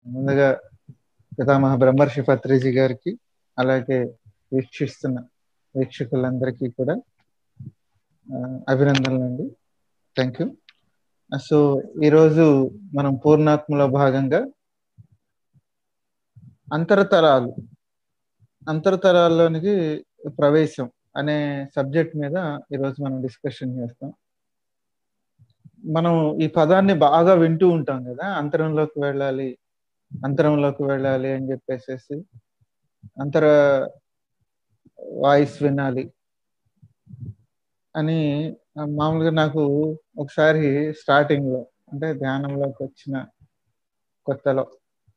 ముందుగా పితామహ బ్రహ్మర్షి పత్రిజీ గారికి అలాగే వీక్షిస్తున్న వీక్షకులందరికీ కూడా అభినందనలండి థ్యాంక్ యూ సో ఈరోజు మనం పూర్ణాత్మలో భాగంగా అంతరతరాలు అంతరతరాల్లోనికి ప్రవేశం అనే సబ్జెక్ట్ మీద ఈరోజు మనం డిస్కషన్ చేస్తాం మనం ఈ పదాన్ని బాగా వింటూ ఉంటాం కదా అంతరంలోకి వెళ్ళాలి అంతరంలోకి వెళ్ళాలి అని చెప్పేసేసి అంతర వాయిస్ వినాలి అని మామూలుగా నాకు ఒకసారి స్టార్టింగ్ లో అంటే ధ్యానంలోకి వచ్చిన కొత్తలో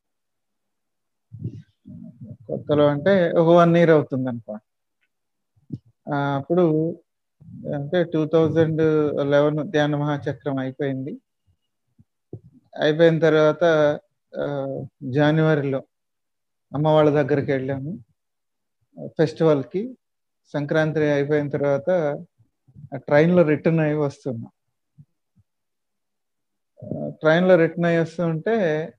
కొత్తలో అంటే ఒక వన్ ఇయర్ అవుతుంది అనుకో అప్పుడు అంటే టూ థౌజండ్ లెవెన్ ధ్యాన మహాచక్రం అయిపోయింది అయిపోయిన తర్వాత జనవరిలో అమ్మ వాళ్ళ దగ్గరికి వెళ్ళాము ఫెస్టివల్కి సంక్రాంతి అయిపోయిన తర్వాత ట్రైన్లో రిటర్న్ అయ్యి వస్తున్నాం ట్రైన్లో రిటర్న్ అయ్యి వస్తుంటే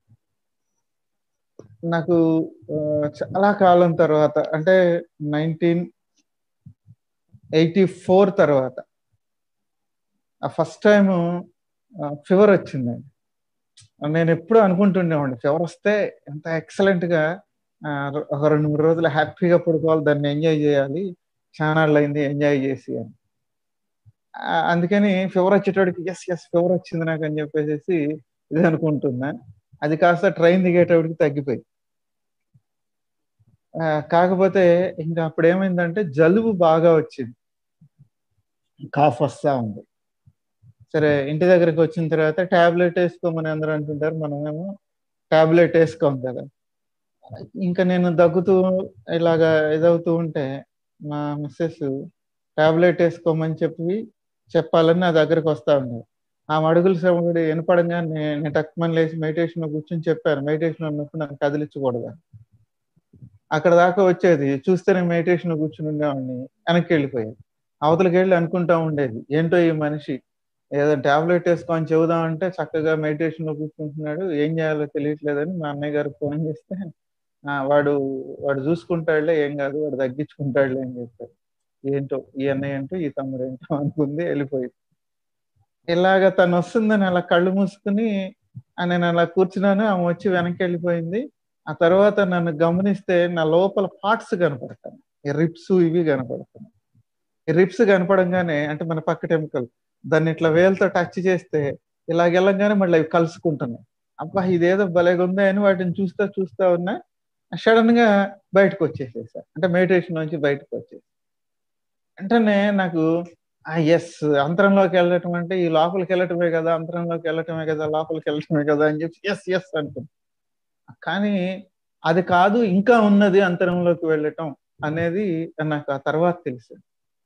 నాకు చాలా కాలం తర్వాత అంటే నైన్టీన్ ఎయిటీ ఫోర్ తర్వాత ఆ ఫస్ట్ టైం ఫీవర్ వచ్చిందండి నేను ఎప్పుడు అనుకుంటుండేవాడిని ఫీవర్ వస్తే ఎంత ఎక్సలెంట్గా ఒక రెండు మూడు రోజులు హ్యాపీగా పడుకోవాలి దాన్ని ఎంజాయ్ చేయాలి చాలా అయింది ఎంజాయ్ చేసి అని అందుకని ఫీవర్ వచ్చేటోడికి ఎస్ ఎస్ ఫీవర్ వచ్చింది నాకు అని చెప్పేసి ఇది అనుకుంటున్నా అది కాస్త ట్రైన్ దిగేటోడికి తగ్గిపోయి కాకపోతే ఇంకా అప్పుడు ఏమైందంటే జలుబు బాగా వచ్చింది కాఫ్ వస్తా ఉంది సరే ఇంటి దగ్గరికి వచ్చిన తర్వాత ట్యాబ్లెట్ వేసుకోమని అందరూ అంటుంటారు మనమేమో ట్యాబ్లెట్ వేసుకోం కదా ఇంకా నేను దగ్గుతూ ఇలాగా ఇదవుతూ ఉంటే మా మిస్సెస్ ట్యాబ్లెట్ వేసుకోమని చెప్పి చెప్పాలని నా దగ్గరకు వస్తా ఉండేది ఆ మడుగుల శ్రమడి వినపడంగా నేను టక్మని లేచి మెడిటేషన్ కూర్చొని చెప్పాను మెడిటేషన్ ఉన్నప్పుడు నన్ను కదిలించకూడదు అక్కడ దాకా వచ్చేది చూస్తేనే మెడిటేషన్ కూర్చుని ఉండేవాడిని వెనక్కి వెళ్ళిపోయేది అవతలకి వెళ్ళి అనుకుంటా ఉండేది ఏంటో ఈ మనిషి ఏదో టాబ్లెట్ వేసుకొని చెబుదామంటే చక్కగా మెడిటేషన్ లో కూర్చుంటున్నాడు ఏం చేయాలో తెలియట్లేదని మా అన్నయ్య గారికి ఫోన్ చేస్తే వాడు వాడు చూసుకుంటాడులే ఏం కాదు వాడు తగ్గించుకుంటాడులే అని చెప్పాడు ఏంటో ఈ అన్నయ్య ఏంటో ఈ తమ్ముడు ఏంటో అనుకుంది వెళ్ళిపోయింది ఇలాగ తను వస్తుందని అలా కళ్ళు మూసుకుని నేను అలా కూర్చున్నాను ఆమె వచ్చి వెనక్కి వెళ్ళిపోయింది ఆ తర్వాత నన్ను గమనిస్తే నా లోపల పార్ట్స్ కనపడతాను ఈ రిప్స్ ఇవి కనపడుతున్నాయి ఈ రిప్స్ కనపడంగానే అంటే మన పక్క టెంకల్ దాన్ని ఇట్లా వేలతో టచ్ చేస్తే ఇలాగ వెళ్ళంగానే మళ్ళీ అవి కలుసుకుంటున్నాయి అబ్బా ఇదేదో భలేగా ఉంది అని వాటిని చూస్తా చూస్తా ఉన్నా సడన్ గా బయటకు వచ్చేసేసా అంటే మెడిటేషన్ నుంచి బయటకు వచ్చేసి వెంటనే నాకు ఎస్ అంతరంలోకి వెళ్ళటం అంటే ఈ లోపలికి వెళ్ళటమే కదా అంతరంలోకి వెళ్ళటమే కదా లోపలికి వెళ్ళటమే కదా అని చెప్పి ఎస్ ఎస్ అంటుంది కానీ అది కాదు ఇంకా ఉన్నది అంతరంలోకి వెళ్ళటం అనేది నాకు ఆ తర్వాత తెలిసింది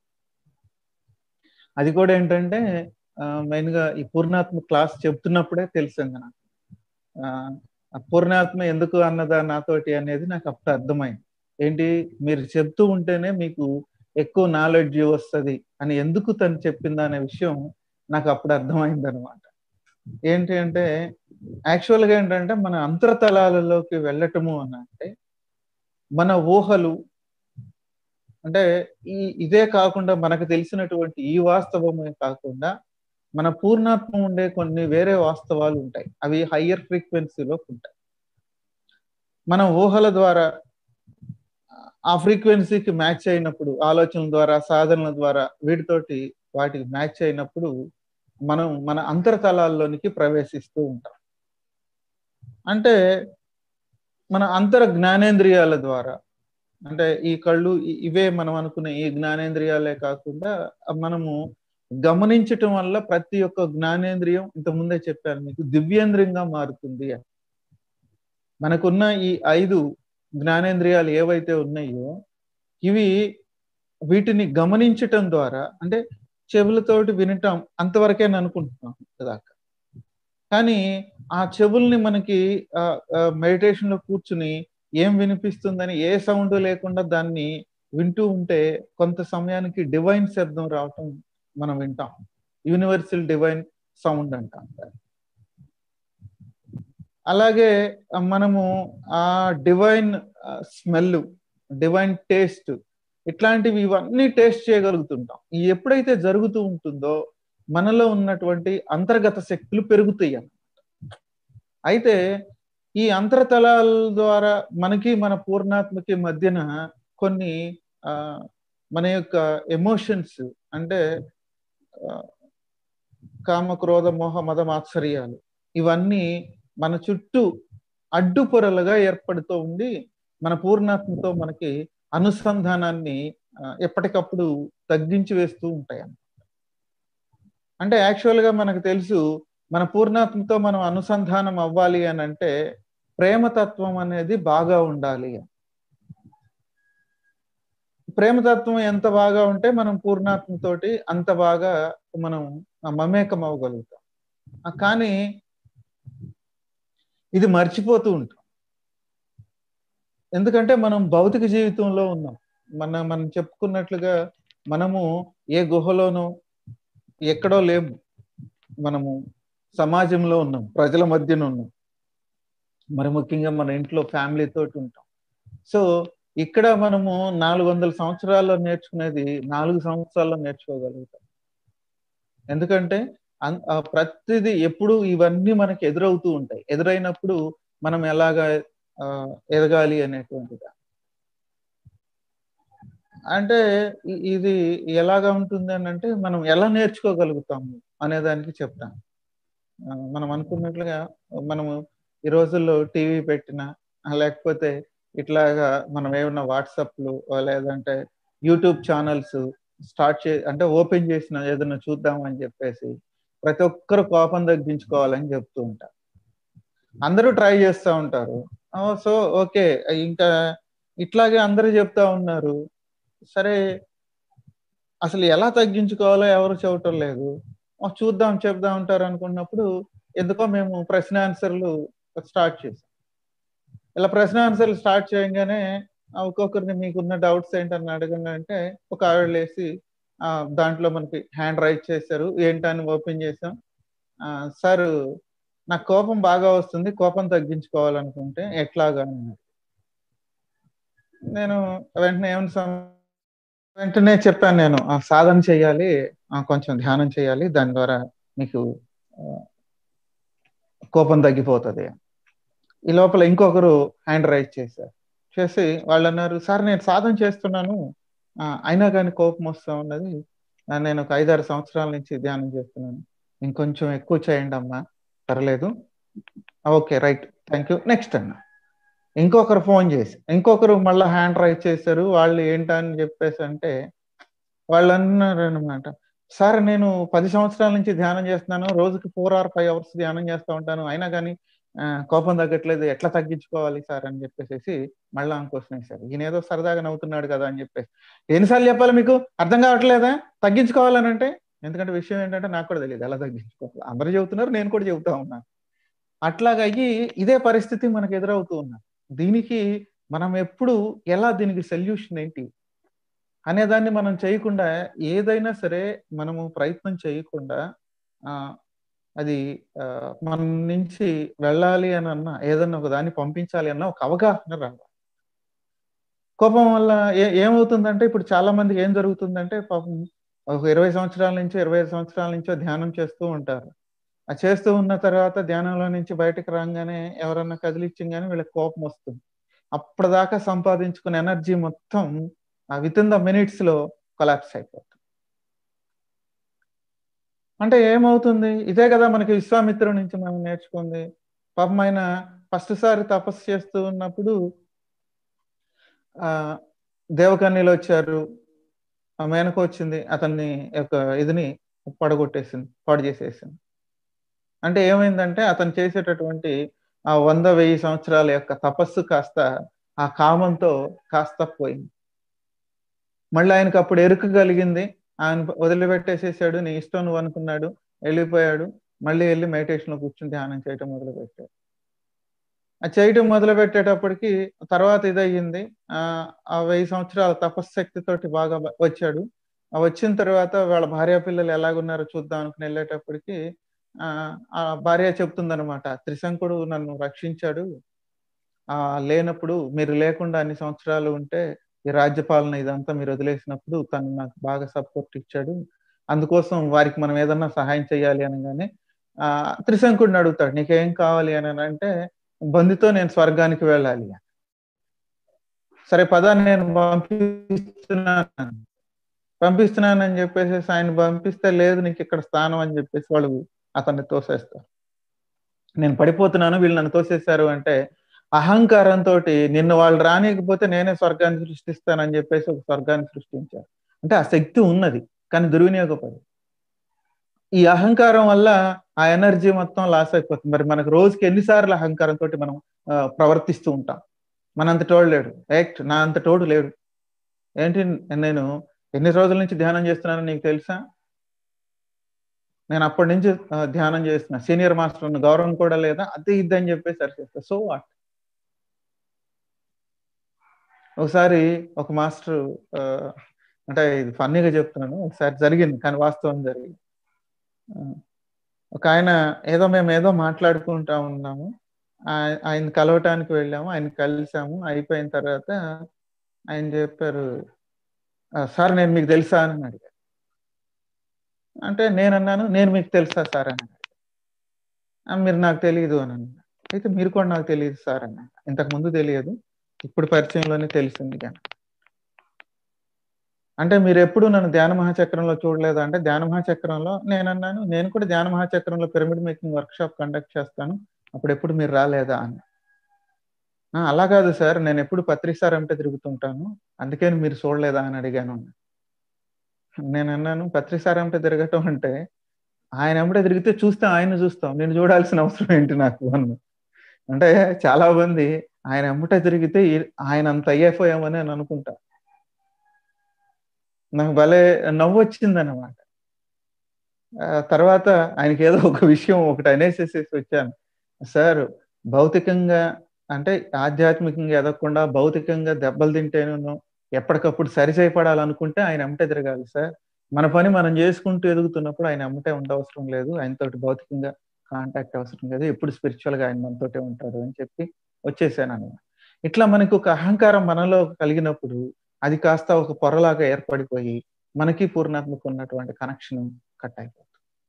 అది కూడా ఏంటంటే మెయిన్ గా ఈ పూర్ణాత్మ క్లాస్ చెప్తున్నప్పుడే తెలిసింది నాకు పూర్ణాత్మ ఎందుకు అన్నదా నాతోటి అనేది నాకు అప్పుడు అర్థమైంది ఏంటి మీరు చెప్తూ ఉంటేనే మీకు ఎక్కువ నాలెడ్జ్ వస్తుంది అని ఎందుకు తను చెప్పిందా అనే విషయం నాకు అప్పుడు అర్థమైంది అనమాట ఏంటి అంటే యాక్చువల్గా ఏంటంటే మన అంతర్తలాలలోకి వెళ్ళటము అని అంటే మన ఊహలు అంటే ఈ ఇదే కాకుండా మనకు తెలిసినటువంటి ఈ వాస్తవమే కాకుండా మన పూర్ణాత్మ ఉండే కొన్ని వేరే వాస్తవాలు ఉంటాయి అవి హయ్యర్ ఫ్రీక్వెన్సీలో ఉంటాయి మన ఊహల ద్వారా ఆ ఫ్రీక్వెన్సీకి మ్యాచ్ అయినప్పుడు ఆలోచనల ద్వారా సాధనల ద్వారా వీటితోటి వాటికి మ్యాచ్ అయినప్పుడు మనం మన అంతర్తలాల్లోనికి ప్రవేశిస్తూ ఉంటాం అంటే మన అంతర జ్ఞానేంద్రియాల ద్వారా అంటే ఈ కళ్ళు ఇవే మనం అనుకునే ఈ జ్ఞానేంద్రియాలే కాకుండా మనము గమనించటం వల్ల ప్రతి ఒక్క జ్ఞానేంద్రియం ఇంతకుముందే చెప్పాను మీకు దివ్యేంద్రియంగా మారుతుంది అని మనకున్న ఈ ఐదు జ్ఞానేంద్రియాలు ఏవైతే ఉన్నాయో ఇవి వీటిని గమనించటం ద్వారా అంటే చెవులతోటి వినటం అంతవరకే అనుకుంటున్నాం దాకా కానీ ఆ చెవుల్ని మనకి మెడిటేషన్ లో కూర్చుని ఏం వినిపిస్తుందని ఏ సౌండ్ లేకుండా దాన్ని వింటూ ఉంటే కొంత సమయానికి డివైన్ శబ్దం రావటం మనం వింటాం యూనివర్సల్ డివైన్ సౌండ్ అంటాం అలాగే మనము ఆ డివైన్ స్మెల్ డివైన్ టేస్ట్ ఇట్లాంటివి ఇవన్నీ టేస్ట్ చేయగలుగుతుంటాం ఈ ఎప్పుడైతే జరుగుతూ ఉంటుందో మనలో ఉన్నటువంటి అంతర్గత శక్తులు పెరుగుతాయి అన్నమాట అయితే ఈ అంతర్తలాల ద్వారా మనకి మన పూర్ణాత్మకి మధ్యన కొన్ని ఆ మన యొక్క ఎమోషన్స్ అంటే కామ క్రోధ మోహ మద మాత్సర్యాలు ఇవన్నీ మన చుట్టూ అడ్డుపొరలుగా ఏర్పడుతూ ఉండి మన పూర్ణాత్మతో మనకి అనుసంధానాన్ని ఎప్పటికప్పుడు తగ్గించి వేస్తూ ఉంటాయి అన్నమాట అంటే యాక్చువల్గా మనకు తెలుసు మన పూర్ణాత్మతో మనం అనుసంధానం అవ్వాలి అని అంటే ప్రేమతత్వం అనేది బాగా ఉండాలి ప్రేమతత్వం ఎంత బాగా ఉంటే మనం పూర్ణాత్మతోటి అంత బాగా మనం మమేకం అవ్వగలుగుతాం కానీ ఇది మర్చిపోతూ ఉంటాం ఎందుకంటే మనం భౌతిక జీవితంలో ఉన్నాం మన మనం చెప్పుకున్నట్లుగా మనము ఏ గుహలోనో ఎక్కడో లేము మనము సమాజంలో ఉన్నాం ప్రజల మధ్యన ఉన్నాం మరి ముఖ్యంగా మన ఇంట్లో ఫ్యామిలీ తోటి ఉంటాం సో ఇక్కడ మనము నాలుగు వందల సంవత్సరాల్లో నేర్చుకునేది నాలుగు సంవత్సరాల్లో నేర్చుకోగలుగుతాం ఎందుకంటే ప్రతిదీ ఎప్పుడు ఇవన్నీ మనకి ఎదురవుతూ ఉంటాయి ఎదురైనప్పుడు మనం ఎలాగా ఎదగాలి అనేటువంటిది అంటే ఇది ఎలాగా ఉంటుంది అని అంటే మనం ఎలా నేర్చుకోగలుగుతాము అనే దానికి చెప్తాను మనం అనుకున్నట్లుగా మనము ఈ రోజుల్లో టీవీ పెట్టిన లేకపోతే ఇట్లాగా మనం ఏమన్నా వాట్సాప్లు లేదంటే యూట్యూబ్ ఛానల్స్ స్టార్ట్ చే అంటే ఓపెన్ చేసిన ఏదైనా చూద్దాం అని చెప్పేసి ప్రతి ఒక్కరు కోపం తగ్గించుకోవాలని చెప్తూ ఉంటారు అందరూ ట్రై చేస్తూ ఉంటారు సో ఓకే ఇంకా ఇట్లాగే అందరూ చెప్తా ఉన్నారు సరే అసలు ఎలా తగ్గించుకోవాలో ఎవరు చెప్పటం లేదు చూద్దాం చెప్దాం ఉంటారు అనుకున్నప్పుడు ఎందుకో మేము ప్రశ్న ఆన్సర్లు స్టార్ట్ చేసాం ఇలా ప్రశ్న ఆన్సర్లు స్టార్ట్ చేయగానే ఒక్కొక్కరిని మీకున్న డౌట్స్ ఏంటని అడగండి అంటే ఒక ఆవిడ లేసి దాంట్లో మనకి హ్యాండ్ రైట్ చేశారు ఏంటని ఓపెన్ చేసాం సార్ నాకు కోపం బాగా వస్తుంది కోపం తగ్గించుకోవాలనుకుంటే ఎట్లాగా నేను వెంటనే ఏమన్నా వెంటనే చెప్పాను నేను సాధన చేయాలి కొంచెం ధ్యానం చేయాలి దాని ద్వారా మీకు కోపం తగ్గిపోతుంది ఈ లోపల ఇంకొకరు హ్యాండ్ రైజ్ చేశారు చేసి వాళ్ళు అన్నారు సార్ నేను సాధన చేస్తున్నాను అయినా కానీ కోపం వస్తూ ఉన్నది నేను ఒక ఐదారు సంవత్సరాల నుంచి ధ్యానం చేస్తున్నాను ఇంకొంచెం ఎక్కువ చేయండి అమ్మా పర్లేదు okay right thank you next అన్న ఇంకొకరు ఫోన్ చేసి ఇంకొకరు మళ్ళీ హ్యాండ్ రైజ్ చేశారు వాళ్ళు ఏంటని చెప్పేసి అంటే వాళ్ళు అన్నారు అనమాట సార్ నేను పది సంవత్సరాల నుంచి ధ్యానం చేస్తున్నాను రోజుకి ఫోర్ ఆర్ ఫైవ్ అవర్స్ ధ్యానం చేస్తూ ఉంటాను అయినా కానీ కోపం తగ్గట్లేదు ఎట్లా తగ్గించుకోవాలి సార్ అని చెప్పేసి మళ్ళీ క్వశ్చన్ వేశారు ఈయన ఏదో సరదాగా నవ్వుతున్నాడు కదా అని చెప్పేసి ఎన్నిసార్లు చెప్పాలి మీకు అర్థం కావట్లేదా తగ్గించుకోవాలని అంటే ఎందుకంటే విషయం ఏంటంటే నాకు కూడా తెలియదు ఎలా తగ్గించుకోవాలి అందరూ చెబుతున్నారు నేను కూడా చెబుతా ఉన్నాను అట్లాగా అయ్యి ఇదే పరిస్థితి మనకు ఎదురవుతూ ఉన్నారు దీనికి మనం ఎప్పుడు ఎలా దీనికి సొల్యూషన్ ఏంటి అనేదాన్ని మనం చేయకుండా ఏదైనా సరే మనము ప్రయత్నం చేయకుండా అది మన నుంచి వెళ్ళాలి అని అన్న ఏదన్నా ఒక దాన్ని పంపించాలి అన్న ఒక అవగాహన రావాలి కోపం వల్ల ఏ ఏమవుతుందంటే ఇప్పుడు చాలా మందికి ఏం జరుగుతుందంటే పాపం ఒక ఇరవై సంవత్సరాల నుంచి ఇరవై ఐదు సంవత్సరాల నుంచో ధ్యానం చేస్తూ ఉంటారు ఆ చేస్తూ ఉన్న తర్వాత ధ్యానంలో నుంచి బయటకు రాగానే ఎవరన్నా కదిలించగానే వీళ్ళకి కోపం వస్తుంది అప్పటిదాకా సంపాదించుకున్న ఎనర్జీ మొత్తం విత్ ఇన్ ద మినిట్స్ లో కొలాప్స్ అయిపోతుంది అంటే ఏమవుతుంది ఇదే కదా మనకి విశ్వామిత్రుడి నుంచి మనం నేర్చుకుంది పాపం ఆయన ఫస్ట్ సారి తపస్సు చేస్తూ ఉన్నప్పుడు ఆ దేవకన్యలు వచ్చారు ఆ మేనకు వచ్చింది అతన్ని యొక్క ఇదిని పడగొట్టేసింది పాడు చేసేసింది అంటే ఏమైందంటే అతను చేసేటటువంటి ఆ వంద వెయ్యి సంవత్సరాల యొక్క తపస్సు కాస్త ఆ కామంతో కాస్త పోయింది మళ్ళీ ఆయనకు అప్పుడు ఎరుక కలిగింది ఆయన వదిలిపెట్టేసేసాడు నీ ఇష్టం నువ్వు అనుకున్నాడు వెళ్ళిపోయాడు మళ్ళీ వెళ్ళి మెడిటేషన్ లో కూర్చుని ధ్యానం చేయటం మొదలు పెట్టాడు ఆ చేయటం మొదలు పెట్టేటప్పటికి తర్వాత ఇదయ్యింది ఆ ఆ వెయ్యి సంవత్సరాల తపశ్శక్తితోటి బాగా వచ్చాడు ఆ వచ్చిన తర్వాత వాళ్ళ భార్య పిల్లలు ఎలాగున్నారో చూద్దాం అనుకుని వెళ్ళేటప్పటికి ఆ ఆ భార్య చెప్తుందనమాట త్రిశంకుడు నన్ను రక్షించాడు ఆ లేనప్పుడు మీరు లేకుండా అన్ని సంవత్సరాలు ఉంటే ఈ రాజ్యపాలన ఇదంతా మీరు వదిలేసినప్పుడు తను నాకు బాగా సపోర్ట్ ఇచ్చాడు అందుకోసం వారికి మనం ఏదన్నా సహాయం చేయాలి అనగానే ఆ త్రిశంకుడిని అడుగుతాడు నీకేం కావాలి అని అంటే బంధుతో నేను స్వర్గానికి వెళ్ళాలి సరే పద నేను పంపిస్తున్నాను పంపిస్తున్నానని చెప్పేసి ఆయన పంపిస్తే లేదు నీకు ఇక్కడ స్థానం అని చెప్పేసి వాళ్ళు అతన్ని తోసేస్తారు నేను పడిపోతున్నాను వీళ్ళు నన్ను తోసేశారు అంటే అహంకారంతో నిన్ను వాళ్ళు రానియకపోతే నేనే స్వర్గాన్ని సృష్టిస్తానని చెప్పేసి ఒక స్వర్గాన్ని సృష్టించారు అంటే ఆ శక్తి ఉన్నది కానీ దుర్వినియోగపడి ఈ అహంకారం వల్ల ఆ ఎనర్జీ మొత్తం లాస్ అయిపోతుంది మరి మనకు రోజుకి ఎన్నిసార్లు అహంకారంతో మనం ప్రవర్తిస్తూ ఉంటాం మనంత తోడు లేడు యాక్ట్ నా అంత తోడు లేడు ఏంటి నేను ఎన్ని రోజుల నుంచి ధ్యానం చేస్తున్నానో నీకు తెలుసా నేను అప్పటి నుంచి ధ్యానం చేస్తున్నా సీనియర్ మాస్టర్ గౌరవం కూడా లేదా అది ఇది అని చెప్పేసి సరిచేస్తా సో వాట్ ఒకసారి ఒక మాస్టర్ అంటే ఇది ఫన్నీగా చెప్తున్నాను ఒకసారి జరిగింది కానీ వాస్తవం జరిగింది ఒక ఆయన ఏదో మేము ఏదో మాట్లాడుకుంటా ఉన్నాము ఆయన కలవటానికి వెళ్ళాము ఆయన కలిసాము అయిపోయిన తర్వాత ఆయన చెప్పారు సార్ నేను మీకు తెలుసా అని అడిగారు అంటే నేను అన్నాను నేను మీకు తెలుసా సార్ అని మీరు నాకు తెలియదు అని అన్నా అయితే మీరు కూడా నాకు తెలియదు సార్ అన్న ఇంతకు ముందు తెలియదు ఇప్పుడు పరిచయంలోనే తెలిసింది కానీ అంటే మీరు ఎప్పుడు నన్ను ధ్యాన మహాచక్రంలో చూడలేదా అంటే ధ్యాన మహాచక్రంలో నేను అన్నాను నేను కూడా ధ్యాన మహాచక్రంలో pyramid making workshop conduct చేస్తాను అప్పుడు ఎప్పుడు మీరు రాలేదా అని అలా కాదు సార్ నేను ఎప్పుడు పత్రిక సార్ అంటే తిరుగుతుంటాను అందుకే మీరు చూడలేదా అని అడిగాను నేను అన్నాను పత్రిక సార్ అంటే తిరగటం అంటే ఆయన ఎంబడే తిరిగితే చూస్తే ఆయన చూస్తాం నేను చూడాల్సిన అవసరం ఏంటి నాకు అన్న అంటే చాలా మంది ఆయన ఎంబటే తిరిగితే ఆయన అంత అయ్యైపోయామని అని అనుకుంటా నాకు భలే నవ్వు వచ్చింది అనమాట తర్వాత ఆయనకి ఏదో ఒక విషయం ఒకటి అనేసేసేసి వచ్చాను సార్ భౌతికంగా అంటే ఆధ్యాత్మికంగా ఎదగకుండా భౌతికంగా దెబ్బలు తింటేనూ ఎప్పటికప్పుడు సరిచేయపడాలనుకుంటే ఆయన ఎమ్మటే తిరగాలి సార్ మన పని మనం చేసుకుంటూ ఎదుగుతున్నప్పుడు ఆయన ఎమ్మటే ఉండవసరం లేదు ఆయనతోటి భౌతికంగా కాంటాక్ట్ అవసరం లేదు ఎప్పుడు స్పిరిచువల్ గా ఆయన మనతోటే ఉంటారు అని చెప్పి వచ్చేసాను అనమాట ఇట్లా మనకి ఒక అహంకారం మనలో కలిగినప్పుడు అది కాస్త ఒక పొరలాగా ఏర్పడిపోయి మనకి పూర్ణాత్మకు ఉన్నటువంటి కనెక్షన్ కట్ అయిపోతుంది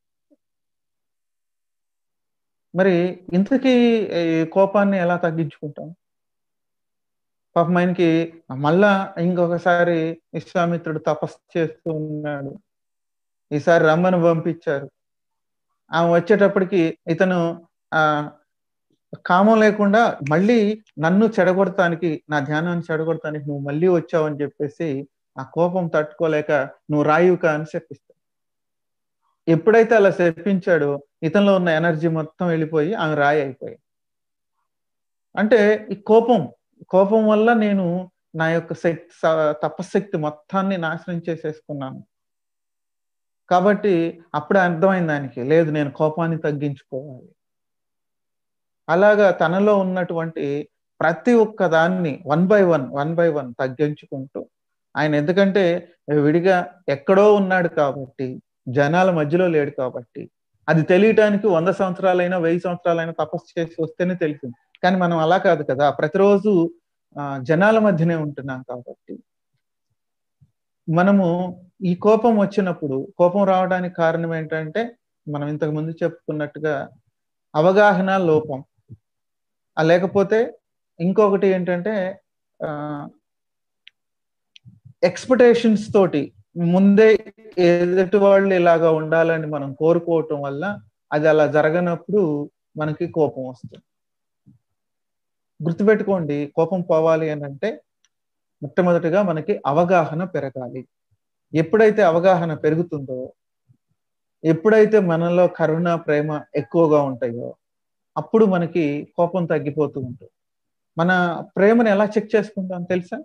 మరి ఇంతకీ కోపాన్ని ఎలా తగ్గించుకుంటాం పాపం ఆయనకి మళ్ళా ఇంకొకసారి విశ్వామిత్రుడు తపస్సు చేస్తూ ఉన్నాడు ఈసారి రమ్మను పంపించారు ఆమె వచ్చేటప్పటికి ఇతను ఆ కామం లేకుండా మళ్ళీ నన్ను చెడగొడటానికి నా ధ్యానాన్ని చెడగొడటానికి నువ్వు మళ్ళీ వచ్చావు అని చెప్పేసి ఆ కోపం తట్టుకోలేక నువ్వు రాయుక అని చెప్పిస్తాడు ఎప్పుడైతే అలా చెప్పించాడో ఇతనిలో ఉన్న ఎనర్జీ మొత్తం వెళ్ళిపోయి ఆమె రాయి అయిపోయి అంటే ఈ కోపం కోపం వల్ల నేను నా యొక్క శక్తి తపశక్తి మొత్తాన్ని నాశనం చేసేసుకున్నాను కాబట్టి అప్పుడే అర్థమైంది దానికి లేదు నేను కోపాన్ని తగ్గించుకోవాలి అలాగా తనలో ఉన్నటువంటి ప్రతి ఒక్క దాన్ని one by one one by one తగ్గించుకుంటూ ఆయన ఎందుకంటే విడిగా ఎక్కడో ఉన్నాడు కాబట్టి జనాల మధ్యలో లేడు కాబట్టి అది తెలియటానికి వంద సంవత్సరాలైనా వెయ్యి సంవత్సరాలైనా తపస్సు చేసి వస్తేనే తెలిసింది కానీ మనం అలా కాదు కదా ప్రతిరోజు జనాల మధ్యనే ఉంటున్నాం కాబట్టి మనము ఈ కోపం వచ్చినప్పుడు కోపం రావడానికి కారణం ఏంటంటే మనం ఇంతకు ముందు చెప్పుకున్నట్టుగా అవగాహన లోపం లేకపోతే ఇంకొకటి ఏంటంటే ఎక్స్పెక్టేషన్స్ తోటి ముందే ఎదుటి వాళ్ళు ఇలాగా ఉండాలని మనం కోరుకోవటం వల్ల అది అలా జరగనప్పుడు మనకి కోపం వస్తుంది గుర్తుపెట్టుకోండి కోపం పోవాలి అని అంటే మొట్టమొదటిగా మనకి అవగాహన పెరగాలి ఎప్పుడైతే అవగాహన పెరుగుతుందో ఎప్పుడైతే మనలో కరుణ ప్రేమ ఎక్కువగా ఉంటాయో అప్పుడు మనకి కోపం తగ్గిపోతూ ఉంటుంది మన ప్రేమను ఎలా చెక్ చేసుకుంటాం తెలుసా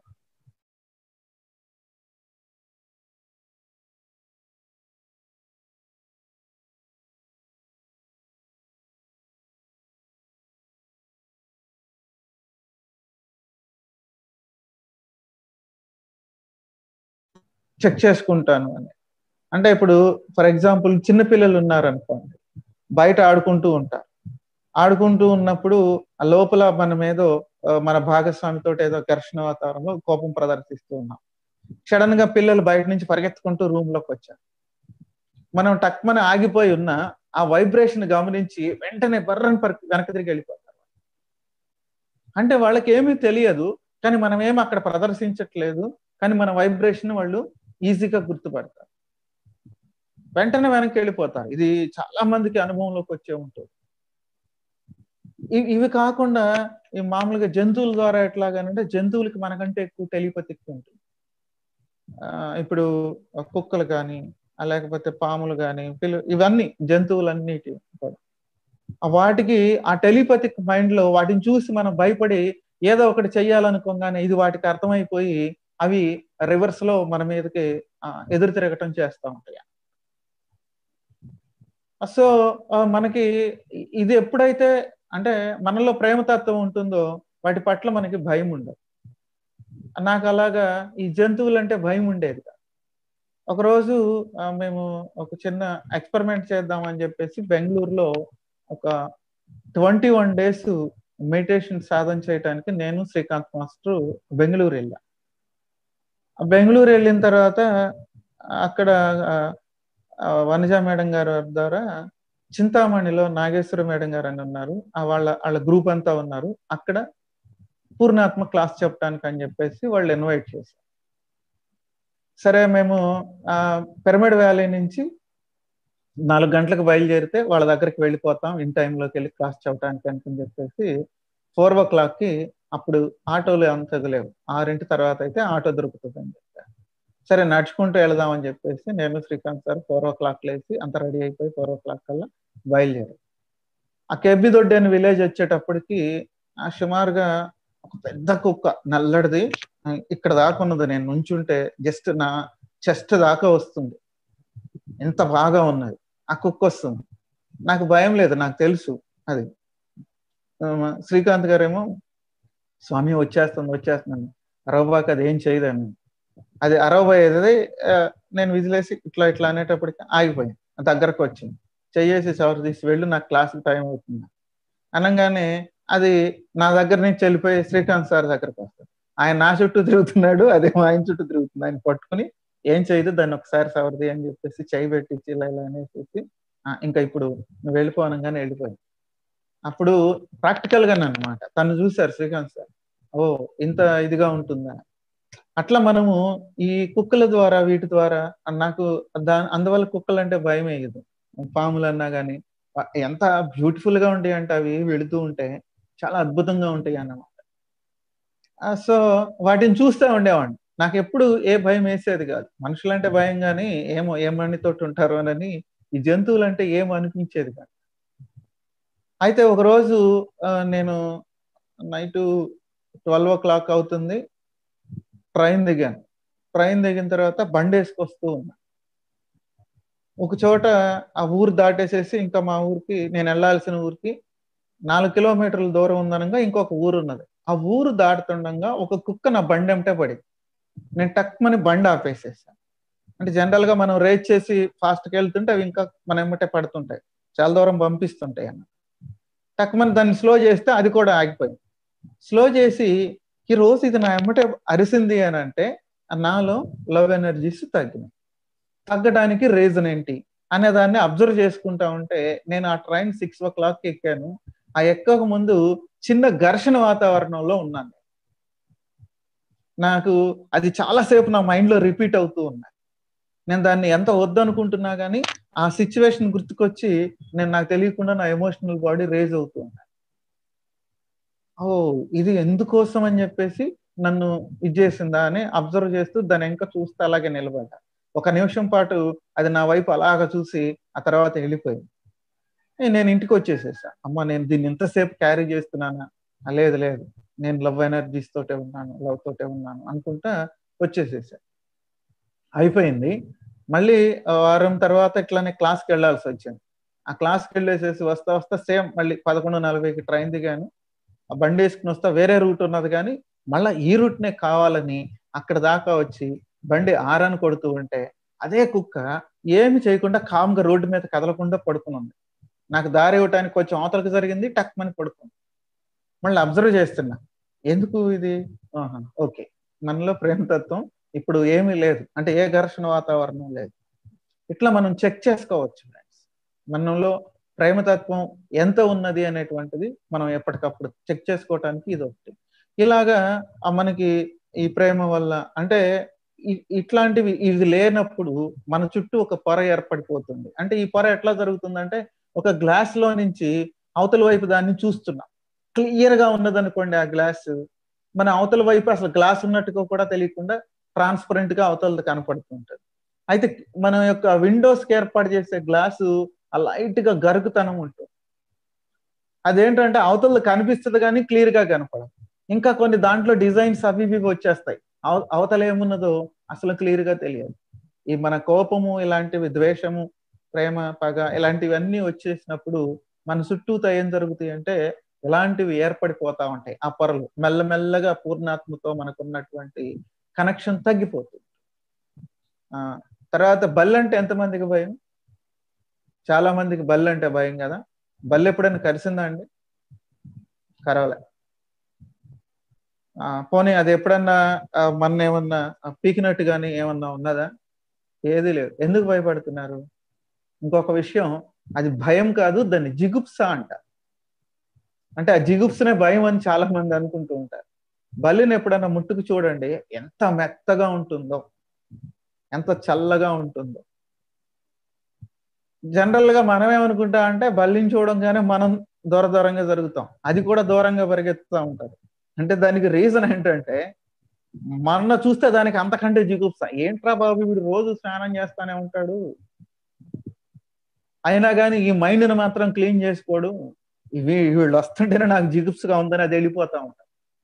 చెక్ చేసుకుంటాను అని అంటే ఇప్పుడు ఫర్ ఎగ్జాంపుల్ చిన్నపిల్లలు ఉన్నారనుకోండి బయట ఆడుకుంటూ ఉంటారు ఆడుకుంటూ ఉన్నప్పుడు ఆ లోపల మనం ఏదో ఆ, మన భాగస్వామితో ఏదో ఘర్షణ వాతావరణంలో కోపం ప్రదర్శిస్తూ ఉన్నాం సడన్ గా పిల్లలు బయట నుంచి పరిగెత్తుకుంటూ రూమ్ లోకి వచ్చారు మనం టక్మన ఆగిపోయి ఉన్న ఆ వైబ్రేషన్ గమనించి వెంటనే బర్రని పరి వెనక తిరిగి వెళ్ళిపోతారు అంటే వాళ్ళకి ఏమీ తెలియదు కానీ మనం ఏమి అక్కడ ప్రదర్శించట్లేదు కానీ మన వైబ్రేషన్ వాళ్ళు ఈజీగా గుర్తుపడతారు వెంటనే వెనక్కి వెళ్ళిపోతారు ఇది చాలా మందికి అనుభవంలోకి వచ్చే ఉంటుంది ఇ- ఇవి కాకుండా ఈ మామూలుగా జంతువుల ద్వారా ఎట్లాగానంటే జంతువులకి మనకంటే ఎక్కువ టెలిపతి ఎక్కువ ఉంటుంది ఆ, ఇప్పుడు కుక్కలు కానీ లేకపోతే పాములు కానీ పిల్లు ఇవన్నీ జంతువులన్నిటి కూడా ఆ వాటికి ఆ టెలిపతిక్ మైండ్ లో వాటిని చూసి మనం భయపడి ఏదో ఒకటి చెయ్యాలనుకోగానే ఇది వాటికి అర్థమైపోయి అవి రివర్స్ లో మన మీదకి ఆ, ఎదురు తిరగటం చేస్తూ ఉంటాయి సో ఆ, మనకి ఇ- ఇది ఎప్పుడైతే అంటే మనలో ప్రేమతత్వం ఉంటుందో వాటి పట్ల మనకి భయం ఉండదు నాకు అలాగా ఈ జంతువులు అంటే భయం ఉండేది కాదు ఒకరోజు ఆ, మేము ఒక చిన్న ఎక్స్పెరిమెంట్ చేద్దామని చెప్పేసి బెంగళూరులో ఒక ట్వంటీ వన్ డేస్ మెడిటేషన్ సాధన చేయడానికి నేను శ్రీకాంత్ మాస్టర్ బెంగళూరు వెళ్ళా ఆ బెంగళూరు వెళ్ళిన తర్వాత అక్కడ ఆ, ఆ, వనజ మేడం గారు ద్వారా చింతామణిలో నాగేశ్వర మేడం గారు అని ఉన్నారు ఆ వాళ్ళ వాళ్ళ గ్రూప్ అంతా ఉన్నారు అక్కడ పూర్ణాత్మ క్లాస్ చెప్పడానికి అని చెప్పేసి వాళ్ళు ఇన్వైట్ చేశారు సరే మేము ఆ పిరమిడ్ వ్యాలీ నుంచి నాలుగు గంటలకు బయలుదేరితే వాళ్ళ దగ్గరికి వెళ్ళిపోతాం ఇన్ టైంలోకి వెళ్ళి క్లాస్ చెప్పడానికి అని చెప్పేసి ఫోర్ ఓ క్లాక్ కి అప్పుడు ఆటోలు అంత లేవు ఆరింటి తర్వాత అయితే ఆటో దొరుకుతుంది అని చెప్పారు సరే నడుచుకుంటూ వెళదామని చెప్పేసి నేను Srikanth sir four o'clock లేసి అంత రెడీ అయిపోయి ఫోర్ ఓ క్లాక్ కల్లా బయలుదేరి ఆ కెబ్బిదొడ్డి అని విలేజ్ వచ్చేటప్పటికి ఆ సుమారుగా ఒక పెద్ద కుక్క నల్లడిది ఆ, ఇక్కడ దాకా ఉన్నది నేను నుంచుంటే జస్ట్ నా చెస్ట్ దాకా వస్తుంది ఎంత బాగా ఉన్నది ఆ కుక్క వస్తుంది నాకు భయం లేదు నాకు తెలుసు అది ఆ, శ్రీకాంత్ గారేమో స్వామి వచ్చేస్తుంది వచ్చేస్తున్నాను అరవబాకి అది ఏం చేయదని అది అరవబోయేది ఆ, నేను విజిలేసి ఇట్లా ఇట్లా అనేటప్పటికి ఆగిపోయింది దగ్గరకు వచ్చింది చెయ్యేసి సవర్ తీసి వెళ్ళు నాకు క్లాస్ టైం అవుతుంది అనగానే అది నా దగ్గర నుంచి వెళ్ళిపోయి శ్రీకాంత్ సార్ దగ్గరకు వస్తాడు ఆయన నా చుట్టూ తిరుగుతున్నాడు అదేమో ఆయన చుట్టూ తిరుగుతుంది ఆయన పట్టుకుని ఏం చేయదు దాన్ని ఒకసారి సవరది అని చెప్పేసి చేయి పెట్టించి ఇలా ఇలా అనేసి "ఆ, ఇంకా ఇప్పుడు నువ్వు వెళ్ళిపో అనగానే వెళ్ళిపోయింది అప్పుడు ప్రాక్టికల్ గానే అనమాట తను చూశారు శ్రీకాంత్ సార్ ఓ ఇంత ఇదిగా ఉంటుందా అట్లా మనము ఈ కుక్కల ద్వారా వీటి ద్వారా నాకు దా అందువల్ల కుక్కలు అంటే భయం వేయదు పాములు అన్నా కానీ ఎంత బ్యూటిఫుల్ గా ఉంటాయి అంటే అవి వెళుతూ ఉంటే చాలా అద్భుతంగా ఉంటాయి అన్నమాట సో వాటిని చూస్తూ ఉండేవాడిని నాకు ఎప్పుడు ఏ భయం వేసేది కాదు మనుషులంటే భయం కానీ ఏమో ఏమణితోటి ఉంటారు అని ఈ జంతువులు అంటే ఏం అనిపించేది కాదు అయితే ఒకరోజు ఆ, నేను నైట్ ట్వెల్వ్ ఓ క్లాక్ అవుతుంది ట్రైన్ దిగాను ట్రైన్ దిగిన తర్వాత బండి వేసుకొస్తూ ఉన్నా ఒక చోట ఆ ఊరు దాటేసేసి ఇంకా మా ఊరికి నేను వెళ్ళాల్సిన ఊరికి నాలుగు కిలోమీటర్ల దూరం ఉందనగా ఇంకొక ఊరు ఉన్నది ఆ ఊరు దాటుతుండగా ఒక కుక్క నా బండి ఎంటే పడింది నేను టక్మని బండి ఆపేసేసాను అంటే జనరల్ గా మనం రేట్ చేసి ఫాస్ట్ గా వెళ్తుంటే అవి ఇంకా మన ఎమ్మటే పడుతుంటాయి చాలా దూరం పంపిస్తుంటాయి అన్న టక్మని దాన్ని స్లో చేస్తే అది కూడా ఆగిపోయింది స్లో చేసి ఈ రోజు ఇది నా ఎమ్మటే అరిసింది అని అంటే నాలో లవ్ ఎనర్జీస్ తగ్గినాయి తగ్గడానికి రీజన్ ఏంటి అనే దాన్ని అబ్జర్వ్ చేసుకుంటా ఉంటే నేను ఆ ట్రైన్ సిక్స్ ఓ క్లాక్ ఎక్కాను ఆ ఎక్కక ముందు చిన్న ఘర్షణ వాతావరణంలో ఉన్నాను నాకు అది చాలాసేపు నా మైండ్ లో రిపీట్ అవుతూ ఉన్నాయి నేను దాన్ని ఎంత వద్దనుకుంటున్నా కానీ ఆ సిచ్యువేషన్ గుర్తుకొచ్చి నేను నాకు తెలియకుండా నా ఎమోషనల్ బాడీ రేజ్ అవుతూ ఉన్నాయి ఓ ఇది ఎందుకోసం అని చెప్పేసి నన్ను ఇది చేసిందా అని అబ్జర్వ్ చేస్తూ దాన్ని ఇంకా చూస్తే అలాగే నిలబడ్డా ఒక నిమిషం పాటు అది నా వైపు అలాగ చూసి ఆ తర్వాత వెళ్ళిపోయింది ఏ, నేను ఇంటికి వచ్చేసేసా అమ్మ నేను దీన్ని ఎంతసేపు క్యారీ చేస్తున్నానా "ఆ, లేదు లేదు నేను లవ్ ఎనర్జీస్ తోటే ఉన్నాను లవ్ తోటే ఉన్నాను అనుకుంటా వచ్చేసేసా అయిపోయింది మళ్ళీ ఆ వారం తర్వాత ఇట్లానే క్లాస్కి వెళ్ళాల్సి వచ్చింది ఆ క్లాస్కి వెళ్ళేసేసి వస్తా వస్తా సేమ్ మళ్ళీ పదకొండు నలభైకి ట్రైన్ దిగాను ఆ బండి వేసుకుని వస్తా వేరే రూట్ ఉన్నది కానీ మళ్ళీ ఈ రూట్నే కావాలని అక్కడ దాకా వచ్చి బండి ఆరని కొడుతూ ఉంటే అదే కుక్క ఏమి చేయకుండా కామ్గా రోడ్డు మీద కదలకుండా పడుకుని ఉంది నాకు దారి ఇవ్వటానికి కొంచెం అవతలకు జరిగింది టక్ మని పడుకుంది మళ్ళీ అబ్జర్వ్ చేస్తున్నా ఎందుకు ఇది ఆహా ఓకే మనలో ప్రేమతత్వం ఇప్పుడు ఏమీ లేదు అంటే ఏ ఘర్షణ వాతావరణం లేదు ఇట్లా మనం చెక్ చేసుకోవచ్చు ఫ్రెండ్స్ మనలో ప్రేమతత్వం ఎంత ఉన్నది అనేటువంటిది మనం ఎప్పటికప్పుడు చెక్ చేసుకోవటానికి ఇది ఒకటి ఇలాగా మనకి ఈ ప్రేమ వల్ల అంటే ఇట్లాంటివి ఇవి లేనప్పుడు మన చుట్టూ ఒక పొర ఏర్పడిపోతుంది అంటే ఈ పొర ఎట్లా జరుగుతుందంటే ఒక గ్లాస్ లో నుంచి అవతల వైపు దాన్ని చూస్తున్నాం క్లియర్ గా ఉన్నదనుకోండి ఆ గ్లాస్ మన అవతల వైపు అసలు గ్లాస్ ఉన్నట్టుగా కూడా తెలియకుండా ట్రాన్స్పరెంట్ గా అవతలది కనపడుతుంటది అయితే మన యొక్క విండోస్ కి ఏర్పాటు చేసే గ్లాసు ఆ లైట్ గా గరుకుతనం ఉంటుంది అదేంటంటే అవతల కనిపిస్తుంది కానీ క్లియర్ గా కనపడదు ఇంకా కొన్ని దాంట్లో డిజైన్స్ అవి ఇవి వచ్చేస్తాయి అవతల ఏమున్నదో అసలు క్లియర్ గా తెలియదు ఈ మన కోపము ఇలాంటివి ద్వేషము ప్రేమ పగ ఇలాంటివన్నీ వచ్చేసినప్పుడు మన చుట్టూతో ఏం జరుగుతాయి అంటే ఇలాంటివి ఏర్పడిపోతా ఉంటాయి ఆ పొరలు మెల్లమెల్లగా పూర్ణాత్మతో మనకున్నటువంటి కనెక్షన్ తగ్గిపోతుంది ఆ తర్వాత బల్లి అంటే ఎంతమందికి భయం చాలా మందికి బల్లి అంటే భయం కదా బల్లి ఎప్పుడైనా కరిసిందా అండి కరవలే పోనీ అది ఎప్పుడన్నా మన ఏమన్నా పీకినట్టు కానీ ఏమన్నా ఉన్నదా ఏది లేదు ఎందుకు భయపడుతున్నారు ఇంకొక విషయం అది భయం కాదు దాన్ని జిగుప్స అంట అంటే ఆ జిగుప్సనే భయం అని చాలా మంది అనుకుంటూ ఉంటారు బల్లిని ఎప్పుడన్నా ముట్టుకు చూడండి ఎంత మెత్తగా ఉంటుందో ఎంత చల్లగా ఉంటుందో జనరల్ గా మనం ఏమనుకుంటా అంటే బల్లిని చూడంగానే మనం దూర దూరంగా జరుగుతాం అది కూడా దూరంగా పరిగెత్తుతూ ఉంటారు అంటే దానికి రీజన్ ఏంటంటే మొన్న చూస్తే దానికి అంతకంటే జిగుప్స ఏంట్రా బాబు వీడు రోజు స్నానం చేస్తానే ఉంటాడు అయినా కానీ ఈ మైండ్ ని మాత్రం క్లీన్ చేసుకోడు ఇవి వీళ్ళు వస్తుంటేనే నాకు జిగుప్స్గా ఉందని అది వెళ్ళిపోతా ఉంటా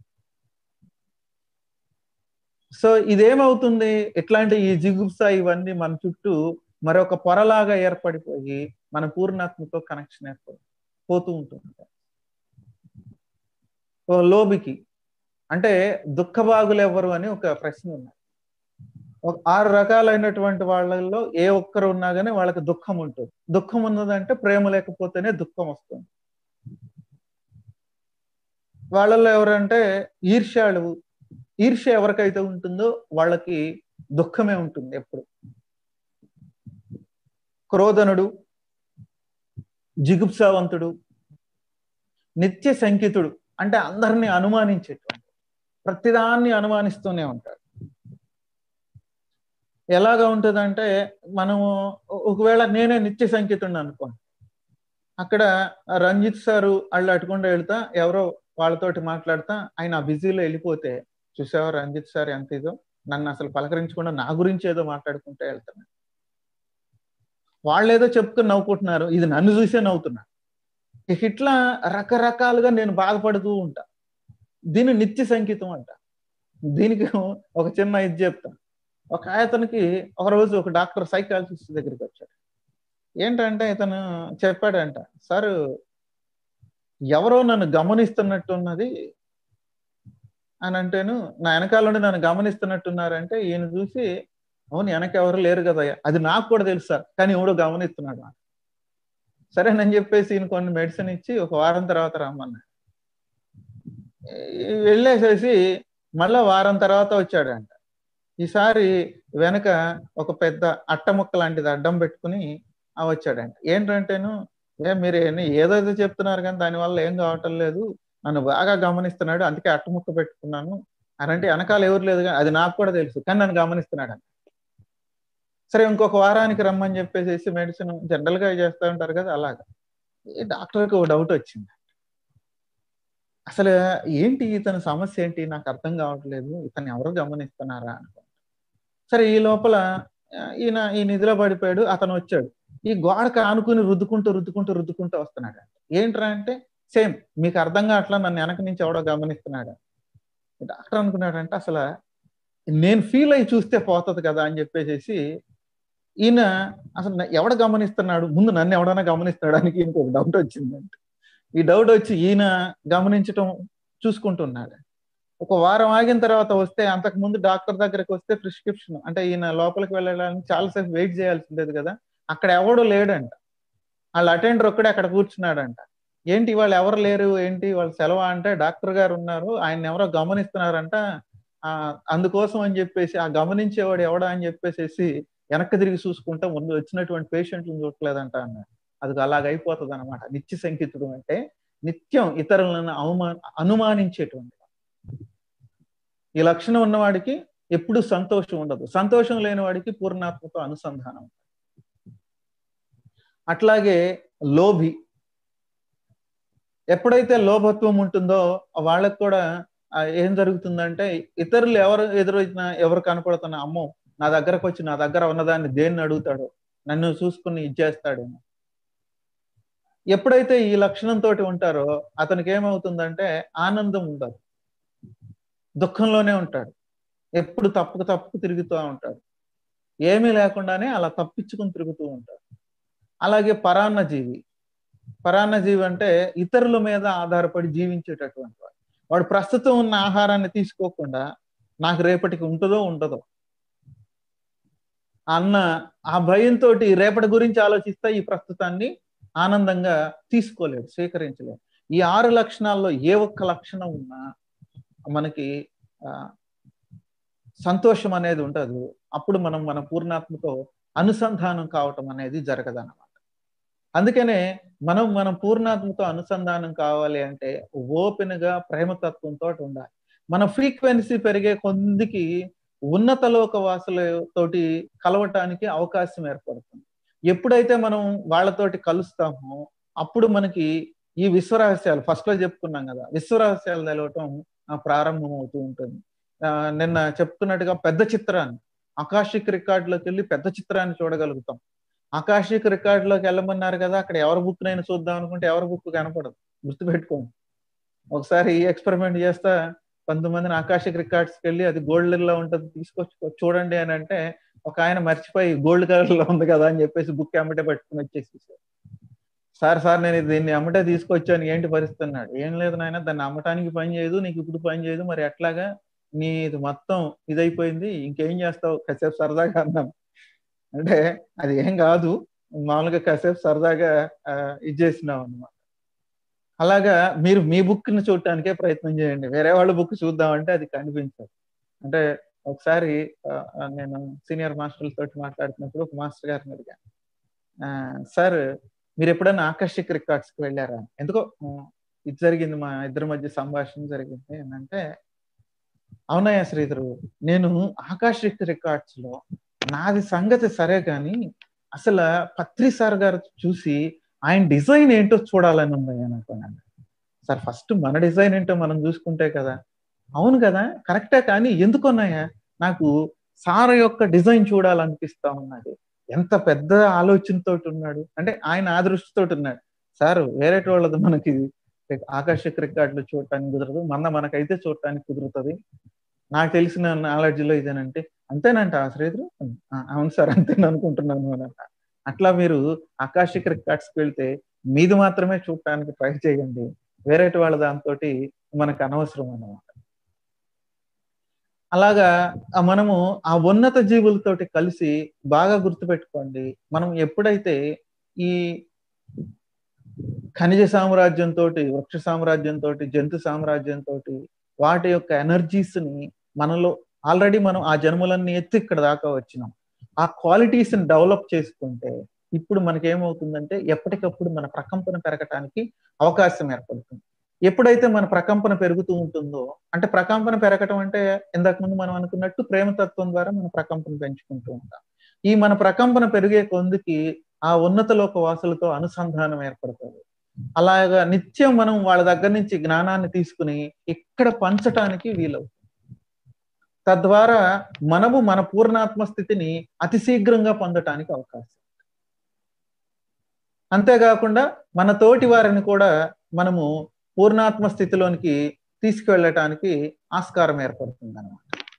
సో ఇదేమవుతుంది ఎట్లాంటి ఈ జిగుప్స ఇవన్నీ మన చుట్టూ మరొక పొరలాగా ఏర్పడిపోయి మన పూర్ణాత్మతో కనెక్షన్ ఏర్పడి పోతూ ఉంటుంది లోబికి అంటే దుఃఖభాగులు ఎవరు అని ఒక ప్రశ్న ఉన్నది ఒక ఆరు రకాలైనటువంటి వాళ్ళల్లో ఏ ఒక్కరు ఉన్నా కానీ వాళ్ళకి దుఃఖం ఉంటుంది దుఃఖం ఉన్నదంటే ప్రేమ లేకపోతేనే దుఃఖం వస్తుంది వాళ్ళల్లో ఎవరంటే ఈర్ష్యాలు ఈర్ష్య ఎవరికైతే ఉంటుందో వాళ్ళకి దుఃఖమే ఉంటుంది ఎప్పుడు క్రోధనుడు జిగుప్సావంతుడు నిత్య సంకితుడు అంటే అందరినీ అనుమానించేటువంటి ప్రతిదాన్ని అనుమానిస్తూనే ఉంటాడు ఎలాగా ఉంటుందంటే మనము ఒకవేళ నేనే నిత్య సంకేతుడిని అనుకోండి అక్కడ రంజిత్ సారు వాళ్ళు అటుకుండా వెళ్తా ఎవరో వాళ్ళతోటి మాట్లాడతా ఆయన బిజీలో వెళ్ళిపోతే చూసావా రంజిత్ సార్ ఎంత ఇదో నన్ను అసలు పలకరించకుండా నా గురించి ఏదో మాట్లాడుకుంటే వెళ్తున్నాను వాళ్ళు ఏదో చెప్పుకుని నవ్వుకుంటున్నారు ఇది నన్ను చూసే నవ్వుతున్నారు ఇట్లా రకరకాలుగా నేను బాధపడుతూ ఉంటా దీని నిత్య సంగీతం అంట దీనికి ఒక చిన్న ఇది చెప్తా ఒక ఆయతనికి ఒక రోజు ఒక డాక్టర్ సైకాలజిస్ట్ దగ్గరికి వచ్చాడు ఏంటంటే ఇతను చెప్పాడంట సార్ ఎవరో నన్ను గమనిస్తున్నట్టున్నది అని అంటేను నా వెనకాల నుండి నన్ను గమనిస్తున్నట్టున్నారంటే ఈయన చూసి అవును వెనక ఎవరు లేరు కదా అది నాకు కూడా తెలుసు సార్ కానీ ఎవడో గమనిస్తున్నాడు సరేనని చెప్పేసి ఈయన కొన్ని మెడిసిన్ ఇచ్చి ఒక వారం తర్వాత రమ్మన్నాడు వెళ్ళేసేసి మళ్ళా వారం తర్వాత వచ్చాడంట ఈసారి వెనక ఒక పెద్ద అట్ట ముక్క లాంటిది అడ్డం పెట్టుకుని వచ్చాడంట ఏంటంటేను ఏ మీరు ఏదైతే చెప్తున్నారు కానీ దానివల్ల ఏం కావటం లేదు నన్ను బాగా గమనిస్తున్నాడు అందుకే అట్టముక్క పెట్టుకున్నాను అనంటే వెనకాల ఎవరు లేదు కానీ అది నాకు కూడా తెలుసు కానీ నన్ను గమనిస్తున్నాడు అని సరే ఇంకొక వారానికి రమ్మని చెప్పేసి మెడిసిన్ జనరల్ గా చేస్తూ ఉంటారు కదా అలాగా ఈ డాక్టర్కి ఒక డౌట్ వచ్చింది అసలు ఏంటి ఇతని సమస్య ఏంటి నాకు అర్థం కావట్లేదు ఇతను ఎవరు గమనిస్తున్నారా అనుకో సరే ఈ లోపల ఈయన ఈ నిధిలో పడిపోయాడు అతను వచ్చాడు ఈ గోడకు ఆనుకుని రుద్దుకుంటూ రుద్దుకుంటూ రుద్దుకుంటూ వస్తున్నాడు ఏంట్రా అంటే సేమ్ మీకు అర్థం కావట్లా నన్ను వెనక నుంచి ఎవడో గమనిస్తున్నాడు డాక్టర్ అనుకున్నాడంటే అసలు నేను ఫీల్ అయ్యి చూస్తే పోతుంది కదా అని చెప్పేసి ఈయన అసలు ఎవడ గమనిస్తున్నాడు ముందు నన్ను ఎవడైనా గమనిస్తాడానికి ఇంకొక డౌట్ వచ్చిందంటే ఈ డౌట్ వచ్చి ఈయన గమనించటం చూసుకుంటున్నాడు ఒక వారం ఆగిన తర్వాత వస్తే అంతకు ముందు డాక్టర్ దగ్గరకు వస్తే ప్రిస్క్రిప్షన్ అంటే ఈయన లోపలికి వెళ్ళడానికి చాలాసేపు వెయిట్ చేయాల్సి ఉండేది కదా అక్కడ ఎవడో లేడంట వాళ్ళ అటెండర్ ఒక్కడే అక్కడ కూర్చున్నాడంట ఏంటి వాళ్ళు ఎవరు లేరు ఏంటి వాళ్ళు సెలవు అంటే డాక్టర్ గారు ఉన్నారు ఆయన ఎవరో గమనిస్తున్నారంట ఆ అందుకోసం అని చెప్పేసి ఆ గమనించేవాడు ఎవడా అని చెప్పేసి వెనక్కి తిరిగి చూసుకుంటా ముందు వచ్చినటువంటి పేషెంట్లను చూడలేదంట అన్నాడు అది అలాగైపోతుంది అనమాట నిత్య సంకితుడు అంటే నిత్యం ఇతరులను అవమా అనుమానించేటువంటి ఈ లక్షణం ఉన్నవాడికి ఎప్పుడు సంతోషం ఉండదు సంతోషం లేని వాడికి పూర్ణాత్మతో అనుసంధానం అట్లాగే లోభి ఎప్పుడైతే లోభత్వం ఉంటుందో వాళ్ళకు కూడా ఏం జరుగుతుందంటే ఇతరులు ఎవరు ఎదురైనా ఎవరు కనపడుతున్నా అమ్మో నా దగ్గరకు వచ్చి నా దగ్గర ఉన్నదాన్ని దేన్ని అడుగుతాడో నన్ను చూసుకుని ఇచ్చేస్తాడేమో ఎప్పుడైతే ఈ లక్షణంతో ఉంటారో అతనికి ఏమవుతుందంటే ఆనందం ఉండదు దుఃఖంలోనే ఉంటాడు ఎప్పుడు తప్పుకు తప్పుకు తిరుగుతూ ఉంటాడు ఏమీ లేకుండానే అలా తప్పించుకుని తిరుగుతూ ఉంటాడు అలాగే పరాన్న జీవి పరాన్న జీవి అంటే ఇతరుల మీద ఆధారపడి జీవించేటటువంటి వాడు వాడు ప్రస్తుతం ఉన్న ఆహారాన్ని తీసుకోకుండా నాకు రేపటికి ఉంటుందో ఉండదో అన్న ఆ భయంతో రేపటి గురించి ఆలోచిస్తే ఈ ప్రస్తుతాన్ని ఆనందంగా తీసుకోలేడు స్వీకరించలేడు ఈ ఆరు లక్షణాల్లో ఏ ఒక్క లక్షణం ఉన్నా మనకి సంతోషం అనేది ఉండదు అప్పుడు మనం మన పూర్ణాత్మతో అనుసంధానం కావటం అనేది జరగదన్నమాట అందుకనే మనం మన పూర్ణాత్మతో అనుసంధానం కావాలి అంటే ఓపెన్ గా ప్రేమతత్వంతో ఉండాలి మన ఫ్రీక్వెన్సీ పెరిగే కొందికి ఉన్నత లోక వాసులతోటి కలవటానికి అవకాశం ఏర్పడుతుంది ఎప్పుడైతే మనం వాళ్ళతోటి కలుస్తామో అప్పుడు మనకి ఈ విశ్వరహస్యాలు ఫస్ట్ లో చెప్పుకున్నాం కదా విశ్వరహస్యాలు తెలవటం ప్రారంభం అవుతూ ఉంటుంది నిన్న చెప్తున్నట్టుగా పెద్ద చిత్రాన్ని ఆకాశిక్ రికార్డులోకి వెళ్ళి పెద్ద చిత్రాన్ని చూడగలుగుతాం ఆకాశిక్ రికార్డులోకి వెళ్ళమన్నారు కదా అక్కడ ఎవరి బుక్ నైనా చూద్దాం అనుకుంటే ఎవరి బుక్ కనపడదు గుర్తుపెట్టుకోండి ఒకసారి ఈ ఎక్స్పెరిమెంట్ చేస్తా కొంతమందిని ఆకాశిక్ రికార్డ్స్కి వెళ్ళి అది గోల్డ్ లో ఉంటుంది తీసుకొచ్చి చూడండి అని అంటే ఒక ఆయన మర్చిపోయి గోల్డ్ కలర్ లో ఉంది కదా అని చెప్పేసి బుక్ అమ్మటే పట్టుకుని వచ్చేసి సార్ సార్ నేను దీన్ని అమ్మటే తీసుకొచ్చాను ఏంటి పరిస్థితి అన్నాడు ఏం లేదు నాయన దాన్ని అమ్మటానికి పని చేయదు నీకు ఇప్పుడు పని చేయదు మరి ఎట్లాగా నీ ఇది మొత్తం ఇదైపోయింది ఇంకేం చేస్తావు కాసేపు సరదాగా అన్నాను అంటే అది ఏం కాదు మామూలుగా కాసేపు సరదాగా ఇది చేసినాం అనమాట అలాగా మీరు మీ బుక్ ని చూడటానికే ప్రయత్నం చేయండి వేరే వాళ్ళ బుక్ చూద్దామంటే అది కనిపించదు అంటే ఒకసారి నేను సీనియర్ మాస్టర్ల తోటి మాట్లాడుతున్నప్పుడు ఒక మాస్టర్ గారిని అడిగాను సార్ మీరు ఎప్పుడైనా ఆకర్షిక్ రికార్డ్స్ కి వెళ్ళారా ఎందుకో ఇది జరిగింది మా ఇద్దరి మధ్య సంభాషణ జరిగింది ఏంటంటే అవునయ్య శ్రీధరు నేను ఆకాశిక్ రికార్డ్స్ లో నాది సంగతి సరే కానీ అసలు పత్రి సార్ గారు చూసి ఆయన డిజైన్ ఏంటో చూడాలని ఉంది అనుకున్నాను సార్ ఫస్ట్ మన డిజైన్ ఏంటో మనం చూసుకుంటే కదా అవును కదా కరెక్టే కానీ ఎందుకున్నాయా నాకు సార్ యొక్క డిజైన్ చూడాలనిపిస్తా ఉన్నది ఎంత పెద్ద ఆలోచనతో ఉన్నాడు అంటే ఆయన ఆ దృష్టితో ఉన్నాడు సార్ వేరే వాళ్ళది మనకి ఆకర్షక రికార్డులు చూడటానికి కుదరదు మన మనకైతే చూడటానికి కుదురుతుంది నాకు తెలిసిన నాలెడ్జ్లో ఇదేనంటే అంతేనంట శ్రీధరు అవును సార్ అంతేని అనుకుంటున్నాను అని అట్లా మీరు ఆకాశిక రికార్డ్స్కి వెళ్తే మీది మాత్రమే చూడటానికి ట్రై చేయండి వేరే వాళ్ళ దాంతో మనకు అనవసరం అన్నమాట అలాగా మనము ఆ ఉన్నత జీవులతోటి కలిసి బాగా గుర్తుపెట్టుకోండి మనం ఎప్పుడైతే ఈ ఖనిజ సామ్రాజ్యంతో వృక్ష సామ్రాజ్యంతో జంతు సామ్రాజ్యంతో వాటి యొక్క ఎనర్జీస్ ని మనలో ఆల్రెడీ మనం ఆ జన్మలన్నీ ఎత్తి ఇక్కడ దాకా వచ్చినాం ఆ క్వాలిటీస్ ని డెవలప్ చేసుకుంటే ఇప్పుడు మనకి ఏమవుతుందంటే ఎప్పటికప్పుడు మన ప్రకంపన పెరగటానికి అవకాశం ఏర్పడుతుంది ఎప్పుడైతే మన ప్రకంపన పెరుగుతూ ఉంటుందో అంటే ప్రకంపన పెరగటం అంటే ఇంతకు ముందు మనం అనుకున్నట్టు ప్రేమతత్వం ద్వారా మన ప్రకంపన పెంచుకుంటూ ఉంటాం ఈ మన ప్రకంపన పెరిగే కొందికి ఆ ఉన్నత లోక వాసులతో అనుసంధానం ఏర్పడుతుంది అలాగా నిత్యం మనం వాళ్ళ దగ్గర నుంచి జ్ఞానాన్ని తీసుకుని ఇక్కడ పంచటానికి వీలవుతుంది తద్వారా మనము మన పూర్ణాత్మ స్థితిని అతి శీఘ్రంగా పొందటానికి అవకాశం అంతేకాకుండా మన తోటి వారిని కూడా మనము పూర్ణాత్మ స్థితిలోనికి తీసుకువెళ్ళటానికి ఆస్కారం ఏర్పడుతుంది అనమాట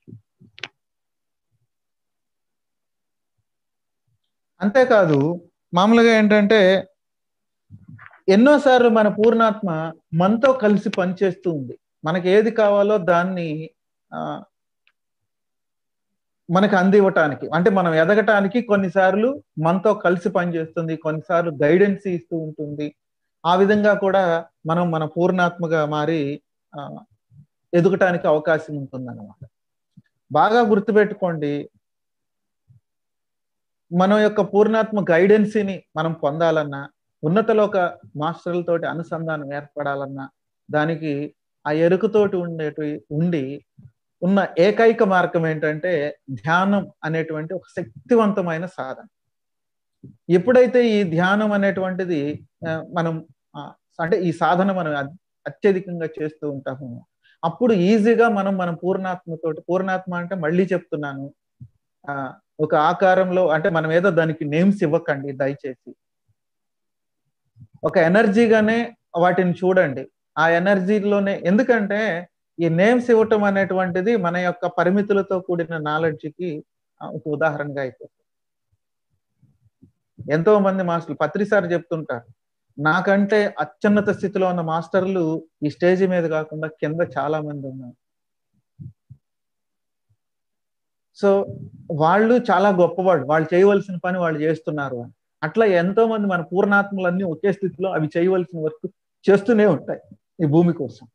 అంతేకాదు మామూలుగా ఏంటంటే ఎన్నోసార్లు మన పూర్ణాత్మ మనతో కలిసి పనిచేస్తూ ఉంది మనకి ఏది కావాలో దాన్ని మనకు అందివ్వటానికి అంటే మనం ఎదగటానికి కొన్నిసార్లు మనతో కలిసి పనిచేస్తుంది కొన్నిసార్లు గైడెన్స్ ఇస్తూ ఉంటుంది ఆ విధంగా కూడా మనం మన పూర్ణాత్మగా మారి ఎదగటానికి అవకాశం ఉంటుంది అనమాట బాగా గుర్తుపెట్టుకోండి మన యొక్క పూర్ణాత్మ గైడెన్సీని మనం పొందాలన్నా ఉన్నతలోక మాస్టర్లతోటి అనుసంధానం ఏర్పడాలన్నా దానికి ఆ ఎరుకతోటి ఉండేటి ఉండి ఉన్న ఏకైక మార్గం ఏంటంటే ధ్యానం అనేటువంటి ఒక శక్తివంతమైన సాధన ఎప్పుడైతే ఈ ధ్యానం అనేటువంటిది మనం అంటే ఈ సాధన మనం అత్యధికంగా చేస్తూ ఉంటాము అప్పుడు ఈజీగా మనం మన పూర్ణాత్మతోటి పూర్ణాత్మ అంటే మళ్ళీ చెప్తున్నాను ఆ ఒక ఆకారంలో అంటే మనం ఏదో దానికి నేమ్స్ ఇవ్వకండి దయచేసి ఒక ఎనర్జీగానే వాటిని చూడండి ఆ ఎనర్జీలోనే ఎందుకంటే ఈ నేమ్స్ ఇవ్వటం అనేటువంటిది మన యొక్క పరిమితులతో కూడిన నాలెడ్జ్కి ఒక ఉదాహరణగా అయిపోతుంది ఎంతో మంది మాస్టర్లు పత్రిసారి చెప్తుంటారు నాకంటే అత్యున్నత స్థితిలో ఉన్న మాస్టర్లు ఈ స్టేజ్ మీద కాకుండా కింద చాలా మంది ఉన్నారు సో వాళ్ళు చాలా గొప్పవాళ్ళు వాళ్ళు చేయవలసిన పని వాళ్ళు చేస్తున్నారు అని అట్లా ఎంతో మంది మన పూర్ణాత్మలన్నీ ఒకే స్థితిలో అవి చేయవలసిన వర్క్ చేస్తూనే ఉంటాయి ఈ భూమి కోసం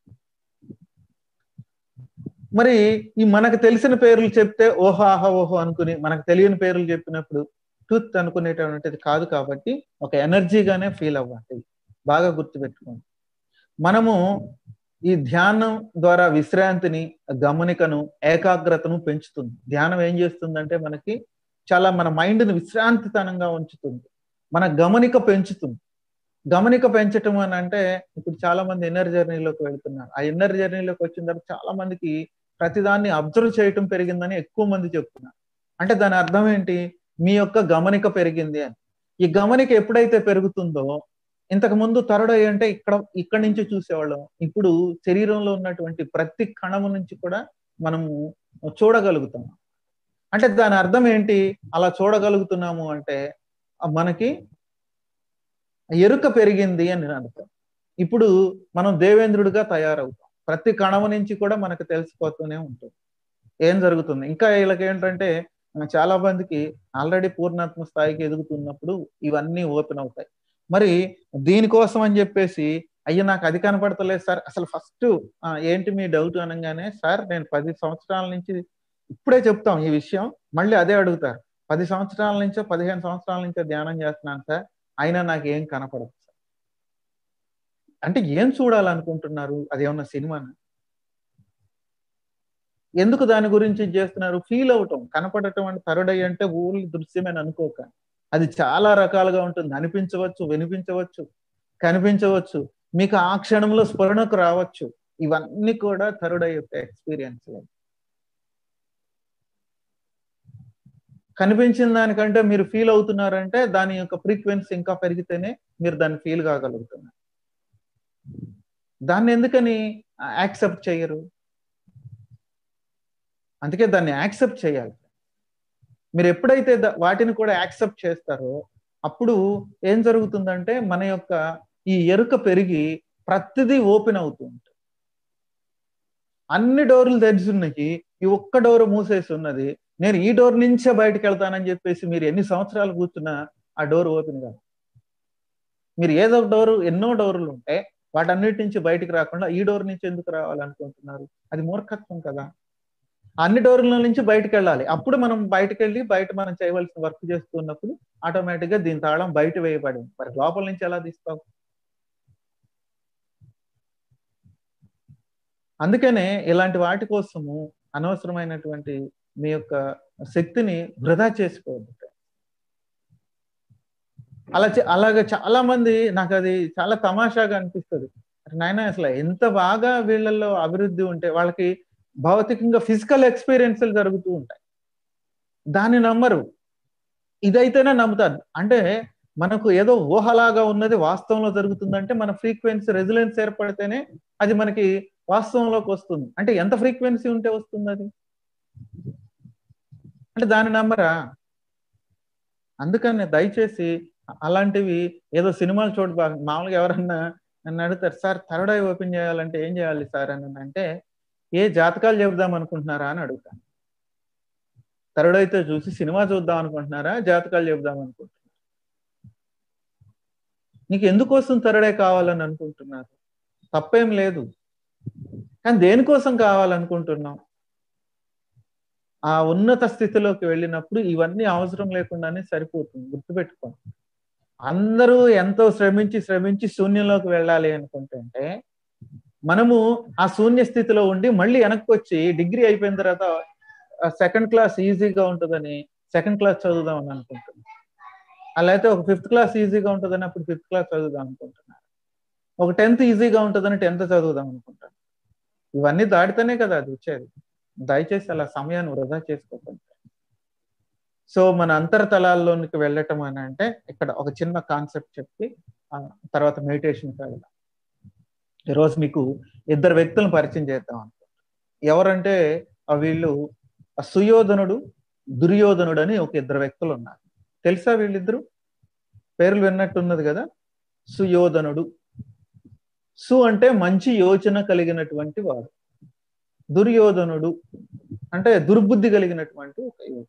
మరి ఈ మనకు తెలిసిన పేర్లు చెప్తే ఓహో ఆహా ఓహో అనుకుని మనకు తెలియని పేర్లు చెప్పినప్పుడు ట్రూత్ అనుకునేటువంటిది కాదు కాబట్టి ఒక ఎనర్జీగానే ఫీల్ అవ్వాలి బాగా గుర్తుపెట్టుకోండి మనము ఈ ధ్యానం ద్వారా విశ్రాంతిని గమనికను ఏకాగ్రతను పెంచుతుంది ధ్యానం ఏం చేస్తుందంటే మనకి చాలా మన మైండ్ని విశ్రాంతితనంగా ఉంచుతుంది మన గమనిక పెంచుతుంది గమనిక పెంచటం అని అంటే ఇప్పుడు చాలా మంది ఇన్నర్ జర్నీలోకి వెళ్తున్నారు ఆ ఇన్నర్ జర్నీలోకి వచ్చిన తర్వాత చాలా మందికి ప్రతిదాన్ని అబ్జర్వ్ చేయటం పెరిగిందని ఎక్కువ మంది చెప్తున్నారు అంటే దాని అర్థం ఏంటి మీ యొక్క గమనిక పెరిగింది అని ఈ గమనిక ఎప్పుడైతే పెరుగుతుందో ఇంతకు ముందు తరుడై అంటే ఇక్కడ ఇక్కడి నుంచి చూసేవాళ్ళం ఇప్పుడు శరీరంలో ఉన్నటువంటి ప్రతి కణము నుంచి కూడా మనము చూడగలుగుతాం అంటే దాని అర్థం ఏంటి అలా చూడగలుగుతున్నాము అంటే మనకి ఎరుక పెరిగింది అని అర్థం ఇప్పుడు మనం దేవేంద్రుడిగా తయారవుతాం ప్రతి కణము నుంచి కూడా మనకు తెలిసిపోతూనే ఉంటుంది ఏం జరుగుతుంది ఇంకా వీళ్ళకి ఏంటంటే చాలా మందికి ఆల్రెడీ పూర్ణాత్మ స్థాయికి ఎదుగుతున్నప్పుడు ఇవన్నీ ఓపెన్ అవుతాయి మరి దీనికోసం అని చెప్పేసి అయ్యో నాకు అది కనపడతలేదు సార్ అసలు ఫస్ట్ ఏంటి మీ డౌట్ అనగానే సార్ నేను పది సంవత్సరాల నుంచి ఇప్పుడే చెప్తాం ఈ విషయం మళ్ళీ అదే అడుగుతారు పది సంవత్సరాల నుంచో పదిహేను సంవత్సరాల నుంచో ధ్యానం చేస్తున్నాను సార్ అయినా నాకు ఏం కనపడదు సార్ అంటే ఏం చూడాలనుకుంటున్నారు అదేమన్నా సినిమానా ఎందుకు దాని గురించి చేస్తున్నారు ఫీల్ అవటం కనపడటం అంటే తరుడై అంటే ఓన్లీ దృశ్యమని అనుకోక అది చాలా రకాలుగా ఉంటుంది అనిపించవచ్చు వినిపించవచ్చు కనిపించవచ్చు మీకు ఆ క్షణంలో స్ఫురణకు రావచ్చు ఇవన్నీ కూడా తరుడ యొక్క ఎక్స్పీరియన్స్ కనిపించిన దానికంటే మీరు ఫీల్ అవుతున్నారంటే దాని యొక్క ఫ్రీక్వెన్సీ ఇంకా పెరిగితేనే మీరు దాన్ని ఫీల్ కాగలుగుతున్నారు దాన్ని ఎందుకని యాక్సెప్ట్ చేయరు అందుకే దాన్ని యాక్సెప్ట్ చేయాలి మీరు ఎప్పుడైతే వాటిని కూడా యాక్సెప్ట్ చేస్తారో అప్పుడు ఏం జరుగుతుందంటే మన యొక్క ఈ ఎరుక పెరిగి ప్రతిదీ ఓపెన్ అవుతూ ఉంటుంది అన్ని డోర్లు తెరిచి ఉన్నాయి ఈ ఒక్క డోర్ మూసేసి ఉన్నది నేను ఈ డోర్ నుంచే బయటకు వెళ్తానని చెప్పేసి మీరు ఎన్ని సంవత్సరాలు కూర్చున్నా ఆ డోర్ ఓపెన్ కాదు మీరు ఏదో డోర్ ఎన్నో డోర్లు ఉంటే వాటన్నిటి నుంచి బయటకు రాకుండా ఈ డోర్ నుంచి ఎందుకు రావాలనుకుంటున్నారు అది మూర్ఖత్వం కదా అన్ని డోర్ల నుంచి బయటకు వెళ్ళాలి అప్పుడు మనం బయటకు వెళ్ళి బయట మనం చేయవలసిన వర్క్ చేస్తున్నప్పుడు ఆటోమేటిక్ గా దీని తాళం బయట వేయబడింది మరి లోపల నుంచి ఎలా తీస్తావు అందుకనే ఇలాంటి వాటి కోసము అనవసరమైనటువంటి మీ యొక్క శక్తిని వృధా చేసుకోవద్దు అలా అలాగే చాలా మంది నాకు అది చాలా తమాషాగా అనిపిస్తుంది నాయన అసలు ఎంత బాగా వీళ్ళల్లో అభివృద్ధి ఉంటే వాళ్ళకి భౌతికంగా ఫిజికల్ ఎక్స్పీరియన్స్లు జరుగుతూ ఉంటాయి దాన్ని నమ్మరు ఇదైతేనే నమ్ముతారు అంటే మనకు ఏదో ఊహలాగా ఉన్నది వాస్తవంలో జరుగుతుందంటే మన ఫ్రీక్వెన్సీ రెసిలెన్స్ ఏర్పడితేనే అది మనకి వాస్తవంలోకి వస్తుంది అంటే ఎంత ఫ్రీక్వెన్సీ ఉంటే వస్తుంది అది అంటే దాన్ని నమ్మరా అందుకని దయచేసి అలాంటివి ఏదో సినిమాలు చూడ మామూలుగా ఎవరన్నా నన్ను అడుగుతారు సార్ థర్డ్ ఐ ఓపెన్ చేయాలంటే ఏం చేయాలి సార్ అని అంటే ఏ జాతకాలు చెబుదాం అనుకుంటున్నారా అని అడుగుతాను తరుడైతే చూసి సినిమా చూద్దాం అనుకుంటున్నారా జాతకాలు చెబుదాం అనుకుంటున్నారా నీకు ఎందుకోసం తరుడే కావాలని అనుకుంటున్నారు తప్పేం లేదు కానీ దేనికోసం కావాలనుకుంటున్నాం ఆ ఉన్నత స్థితిలోకి వెళ్ళినప్పుడు ఇవన్నీ అవసరం లేకుండానే సరిపోతుంది గుర్తుపెట్టుకోండి అందరూ ఎంతో శ్రమించి శ్రమించి శూన్యంలోకి వెళ్ళాలి అనుకుంటుంటే మనము ఆ శూన్య స్థితిలో ఉండి మళ్ళీ వెనక్కి వచ్చి డిగ్రీ అయిపోయిన తర్వాత సెకండ్ క్లాస్ ఈజీగా ఉంటుందని సెకండ్ క్లాస్ చదువుదాం అని అనుకుంటున్నాను అలా అయితే ఒక ఫిఫ్త్ క్లాస్ ఈజీగా ఉంటుందని అప్పుడు ఫిఫ్త్ క్లాస్ చదువుదాం అనుకుంటున్నారు ఒక టెన్త్ ఈజీగా ఉంటుందని టెన్త్ చదువుదాం అనుకుంటాను ఇవన్నీ దాటితేనే కదా అది వచ్చేది దయచేసి అలా సమయాన్ని వృధా చేసుకోకండి సో మన అంతర్తలాల్లోనికి వెళ్ళటం అని అంటే ఇక్కడ ఒక చిన్న కాన్సెప్ట్ చెప్పి తర్వాత మెడిటేషన్కి వెళ్దాం ఈరోజు మీకు ఇద్దరు వ్యక్తులను పరిచయం చేద్దాం అనుకుంటున్నాను ఎవరంటే వీళ్ళు సుయోధనుడు దుర్యోధనుడు అని ఒక ఇద్దరు వ్యక్తులు ఉన్నారు తెలుసా వీళ్ళిద్దరు పేర్లు విన్నట్టున్నది కదా సుయోధనుడు సు అంటే మంచి యోచన కలిగినటువంటి వాడు దుర్యోధనుడు అంటే దుర్బుద్ధి కలిగినటువంటి ఒక యోధుడు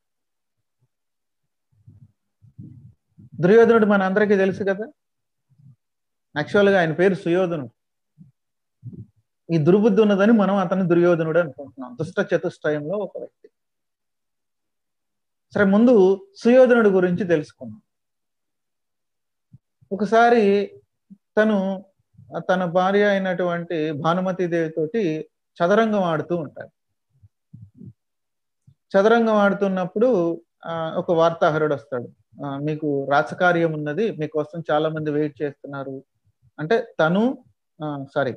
దుర్యోధనుడు మన అందరికీ తెలుసు కదా యాక్చువల్గా ఆయన పేరు సుయోధనుడు ఈ దుర్బుద్ధి ఉన్నదని మనం అతన్ని దుర్యోధనుడు అనుకుంటున్నాం దుష్ట చతుష్టయంలో ఒక వ్యక్తి సరే ముందు సుయోధనుడి గురించి తెలుసుకున్నాం ఒకసారి తను తన భార్య అయినటువంటి భానుమతి దేవి తోటి చదరంగం ఆడుతూ ఉంటాడు చదరంగం ఆడుతున్నప్పుడు ఒక వార్తాహరుడు వస్తాడు మీకు రాచకార్యం ఉన్నది మీకోసం చాలా మంది వెయిట్ చేస్తున్నారు అంటే తను సారీ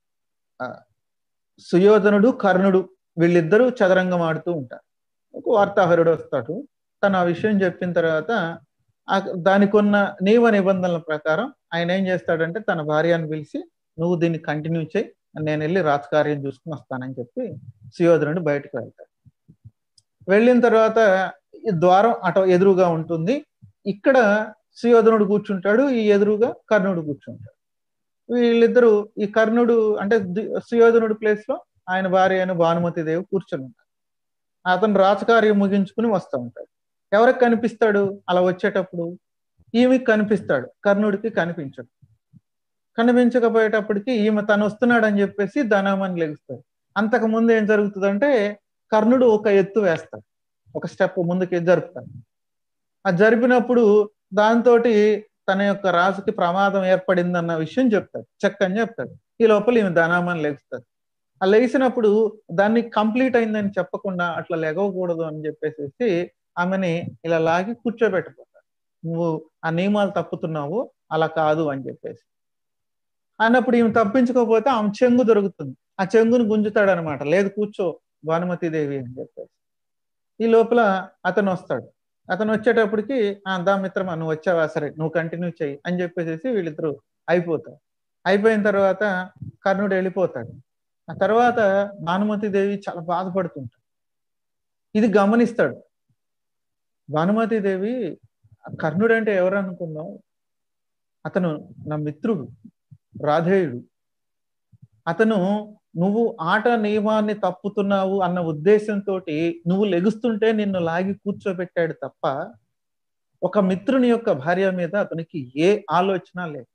సుయోధనుడు కర్ణుడు వీళ్ళిద్దరూ చదరంగం ఆడుతూ ఉంటారు ఒక వార్తాహరుడు వస్తాడు తను ఆ విషయం చెప్పిన తర్వాత దానికి ఉన్న నియమ నిబంధనల ప్రకారం ఆయన ఏం చేస్తాడంటే తన భార్యను పిలిచి నువ్వు దీన్ని కంటిన్యూ చేయి నేను వెళ్ళి రాజకార్యం చూసుకుని వస్తానని చెప్పి సుయోధనుడు బయటకు వెళ్తాడు వెళ్ళిన తర్వాత ఈ ద్వారం అటు ఎదురుగా ఉంటుంది ఇక్కడ సుయోధనుడు కూర్చుంటాడు ఈ ఎదురుగా కర్ణుడు కూర్చుంటాడు వీళ్ళిద్దరూ ఈ కర్ణుడు అంటే సుయోధనుడు ప్లేస్ లో ఆయన భార్య అయిన భానుమతి దేవి కూర్చొని ఉంటారు అతను రాజకార్యం ముగించుకుని వస్తూ ఉంటాడు ఎవరికి కనిపిస్తాడు అలా వచ్చేటప్పుడు ఈమెకి కనిపిస్తాడు కర్ణుడికి కనిపించడు కనిపించకపోయేటప్పటికి ఈమె తను వస్తున్నాడు అని చెప్పేసి ధనామని లెగుస్తాడు అంతకు ముందు ఏం జరుగుతుందంటే కర్ణుడు ఒక ఎత్తు వేస్తాడు ఒక స్టెప్ ముందుకి జరుపుతాడు అది జరిపినప్పుడు దాంతో తన యొక్క రాజుకి ప్రమాదం ఏర్పడిందన్న విషయం చెప్తాడు చెక్ అని చెప్తాడు ఈ లోపల ఈమె ధనామని లెగుస్తాడు ఆ లేచినప్పుడు దాన్ని కంప్లీట్ అయిందని చెప్పకుండా అట్లా లెగవకూడదు అని చెప్పేసి ఆమెని ఇలా లాగి కూర్చోబెట్టపోతాడు నువ్వు ఆ నియమాలు తప్పుతున్నావు అలా కాదు అని చెప్పేసి అన్నప్పుడు ఈమె తప్పించుకోకపోతే ఆమె చెంగు దొరుకుతుంది ఆ చెంగును గుంజుతాడు అనమాట లేదు కూర్చో భానుమతి దేవి అని చెప్పేసి ఈ లోపల అతను వస్తాడు అతను వచ్చేటప్పటికి దా మిత్రమా నువ్వు వచ్చావా సరే నువ్వు కంటిన్యూ చెయ్యి అని చెప్పేసి వీళ్ళిద్దరు అయిపోతారు అయిపోయిన తర్వాత కర్ణుడు వెళ్ళిపోతాడు ఆ తర్వాత భానుమతి దేవి చాలా బాధపడుతుంటాడు ఇది గమనిస్తాడు భానుమతి దేవి కర్ణుడు అంటే ఎవరు అనుకున్నావు అతను నా మిత్రుడు రాధేయుడు అతను నువ్వు ఆట నియమాన్ని తప్పుతున్నావు అన్న ఉద్దేశంతో నువ్వు లెగుస్తుంటే నిన్ను లాగి కూర్చోబెట్టాడు తప్ప ఒక మిత్రుని యొక్క భార్య మీద అతనికి ఏ ఆలోచన లేదు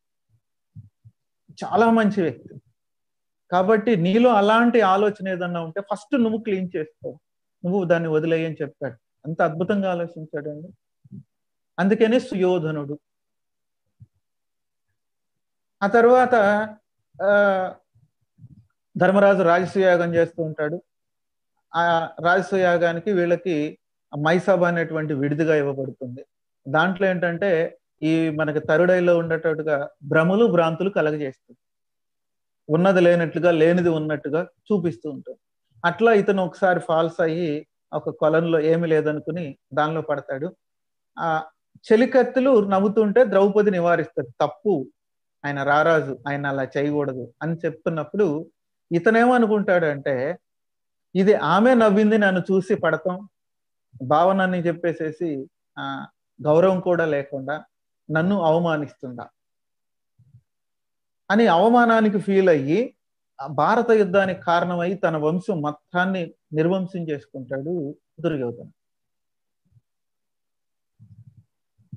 చాలా మంచి వ్యక్తి కాబట్టి నీలో అలాంటి ఆలోచన ఏదన్నా ఉంటే ఫస్ట్ నువ్వు క్లీన్ చేసుకో నువ్వు దాన్ని వదిలేయని చెప్పాడు అంత అద్భుతంగా ఆలోచించాడండి అందుకనే సుయోధనుడు ఆ తర్వాత ఆ ధర్మరాజు రాజసూయాగం చేస్తూ ఉంటాడు ఆ రాజసూయాగానికి వీళ్ళకి మైసభ అనేటువంటి విడిదిగా ఇవ్వబడుతుంది దాంట్లో ఏంటంటే ఈ మనకి తరుడైలో ఉండేటట్టుగా భ్రమలు భ్రాంతులు కలగజేస్తుంది ఉన్నది లేనట్లుగా లేనిది ఉన్నట్టుగా చూపిస్తూ ఉంటుంది అట్లా ఇతను ఒకసారి ఫాల్స్ అయ్యి ఒక కొలంలో ఏమి లేదనుకుని దానిలో పడతాడు ఆ చెలికత్తులు నవ్వుతుంటే ద్రౌపది నివారిస్తుంది తప్పు ఆయన రారాజు ఆయన అలా చేయకూడదు అని చెప్తున్నప్పుడు ఇతనేమనుకుంటాడు అంటే ఇది ఆమె నవ్వింది నన్ను చూసి పడతాం భావనని చెప్పేసేసి ఆ గౌరవం కూడా లేకుండా నన్ను అవమానిస్తుందా అని అవమానానికి ఫీల్ అయ్యి భారత యుద్ధానికి కారణమై తన వంశం మొత్తాన్ని నిర్వంశం చేసుకుంటాడు దుర్యోధన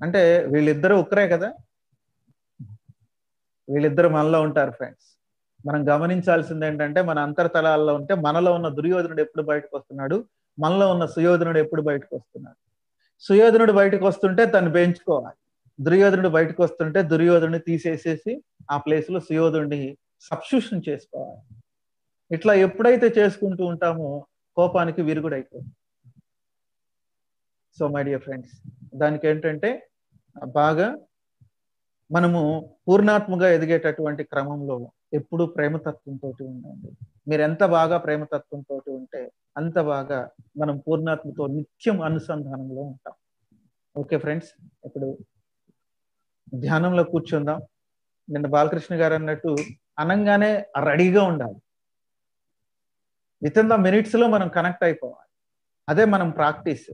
అంటే వీళ్ళిద్దరు ఒక్కరే కదా వీళ్ళిద్దరు మనలో ఉంటారు ఫ్రెండ్స్ మనం గమనించాల్సింది ఏంటంటే మన అంతర్తలాల్లో ఉంటే మనలో ఉన్న దుర్యోధనుడు ఎప్పుడు బయటకు వస్తున్నాడు మనలో ఉన్న సుయోధనుడు ఎప్పుడు బయటకు వస్తున్నాడు సుయోధనుడు బయటకు వస్తుంటే తను పెంచుకోవాలి దుర్యోధనుడు బయటకు వస్తుంటే దుర్యోధనుడిని తీసేసేసి ఆ ప్లేస్ లో సుయోధుడిని సబ్స్టిట్యూషన్ చేసుకోవాలి ఇట్లా ఎప్పుడైతే చేసుకుంటూ ఉంటామో కోపానికి విరుగుడు అయిపోతుంది సో మై డియర్ ఫ్రెండ్స్ దానికి ఏంటంటే బాగా మనము పూర్ణాత్మగా ఎదిగేటటువంటి క్రమంలో ఎప్పుడు ప్రేమతత్వంతో ఉండండి మీరు ఎంత బాగా ప్రేమతత్వంతో ఉంటే అంత బాగా మనం పూర్ణాత్మతో నిత్యం అనుసంధానంలో ఉంటాం ఓకే ఫ్రెండ్స్ ఇప్పుడు ధ్యానంలో కూర్చుందాం నిన్న బాలకృష్ణ గారు అన్నట్టు అనంగానే రెడీగా ఉండాలి విత్ ఇన్ ద మినిట్స్ లో మనం కనెక్ట్ అయిపోవాలి అదే మనం ప్రాక్టీస్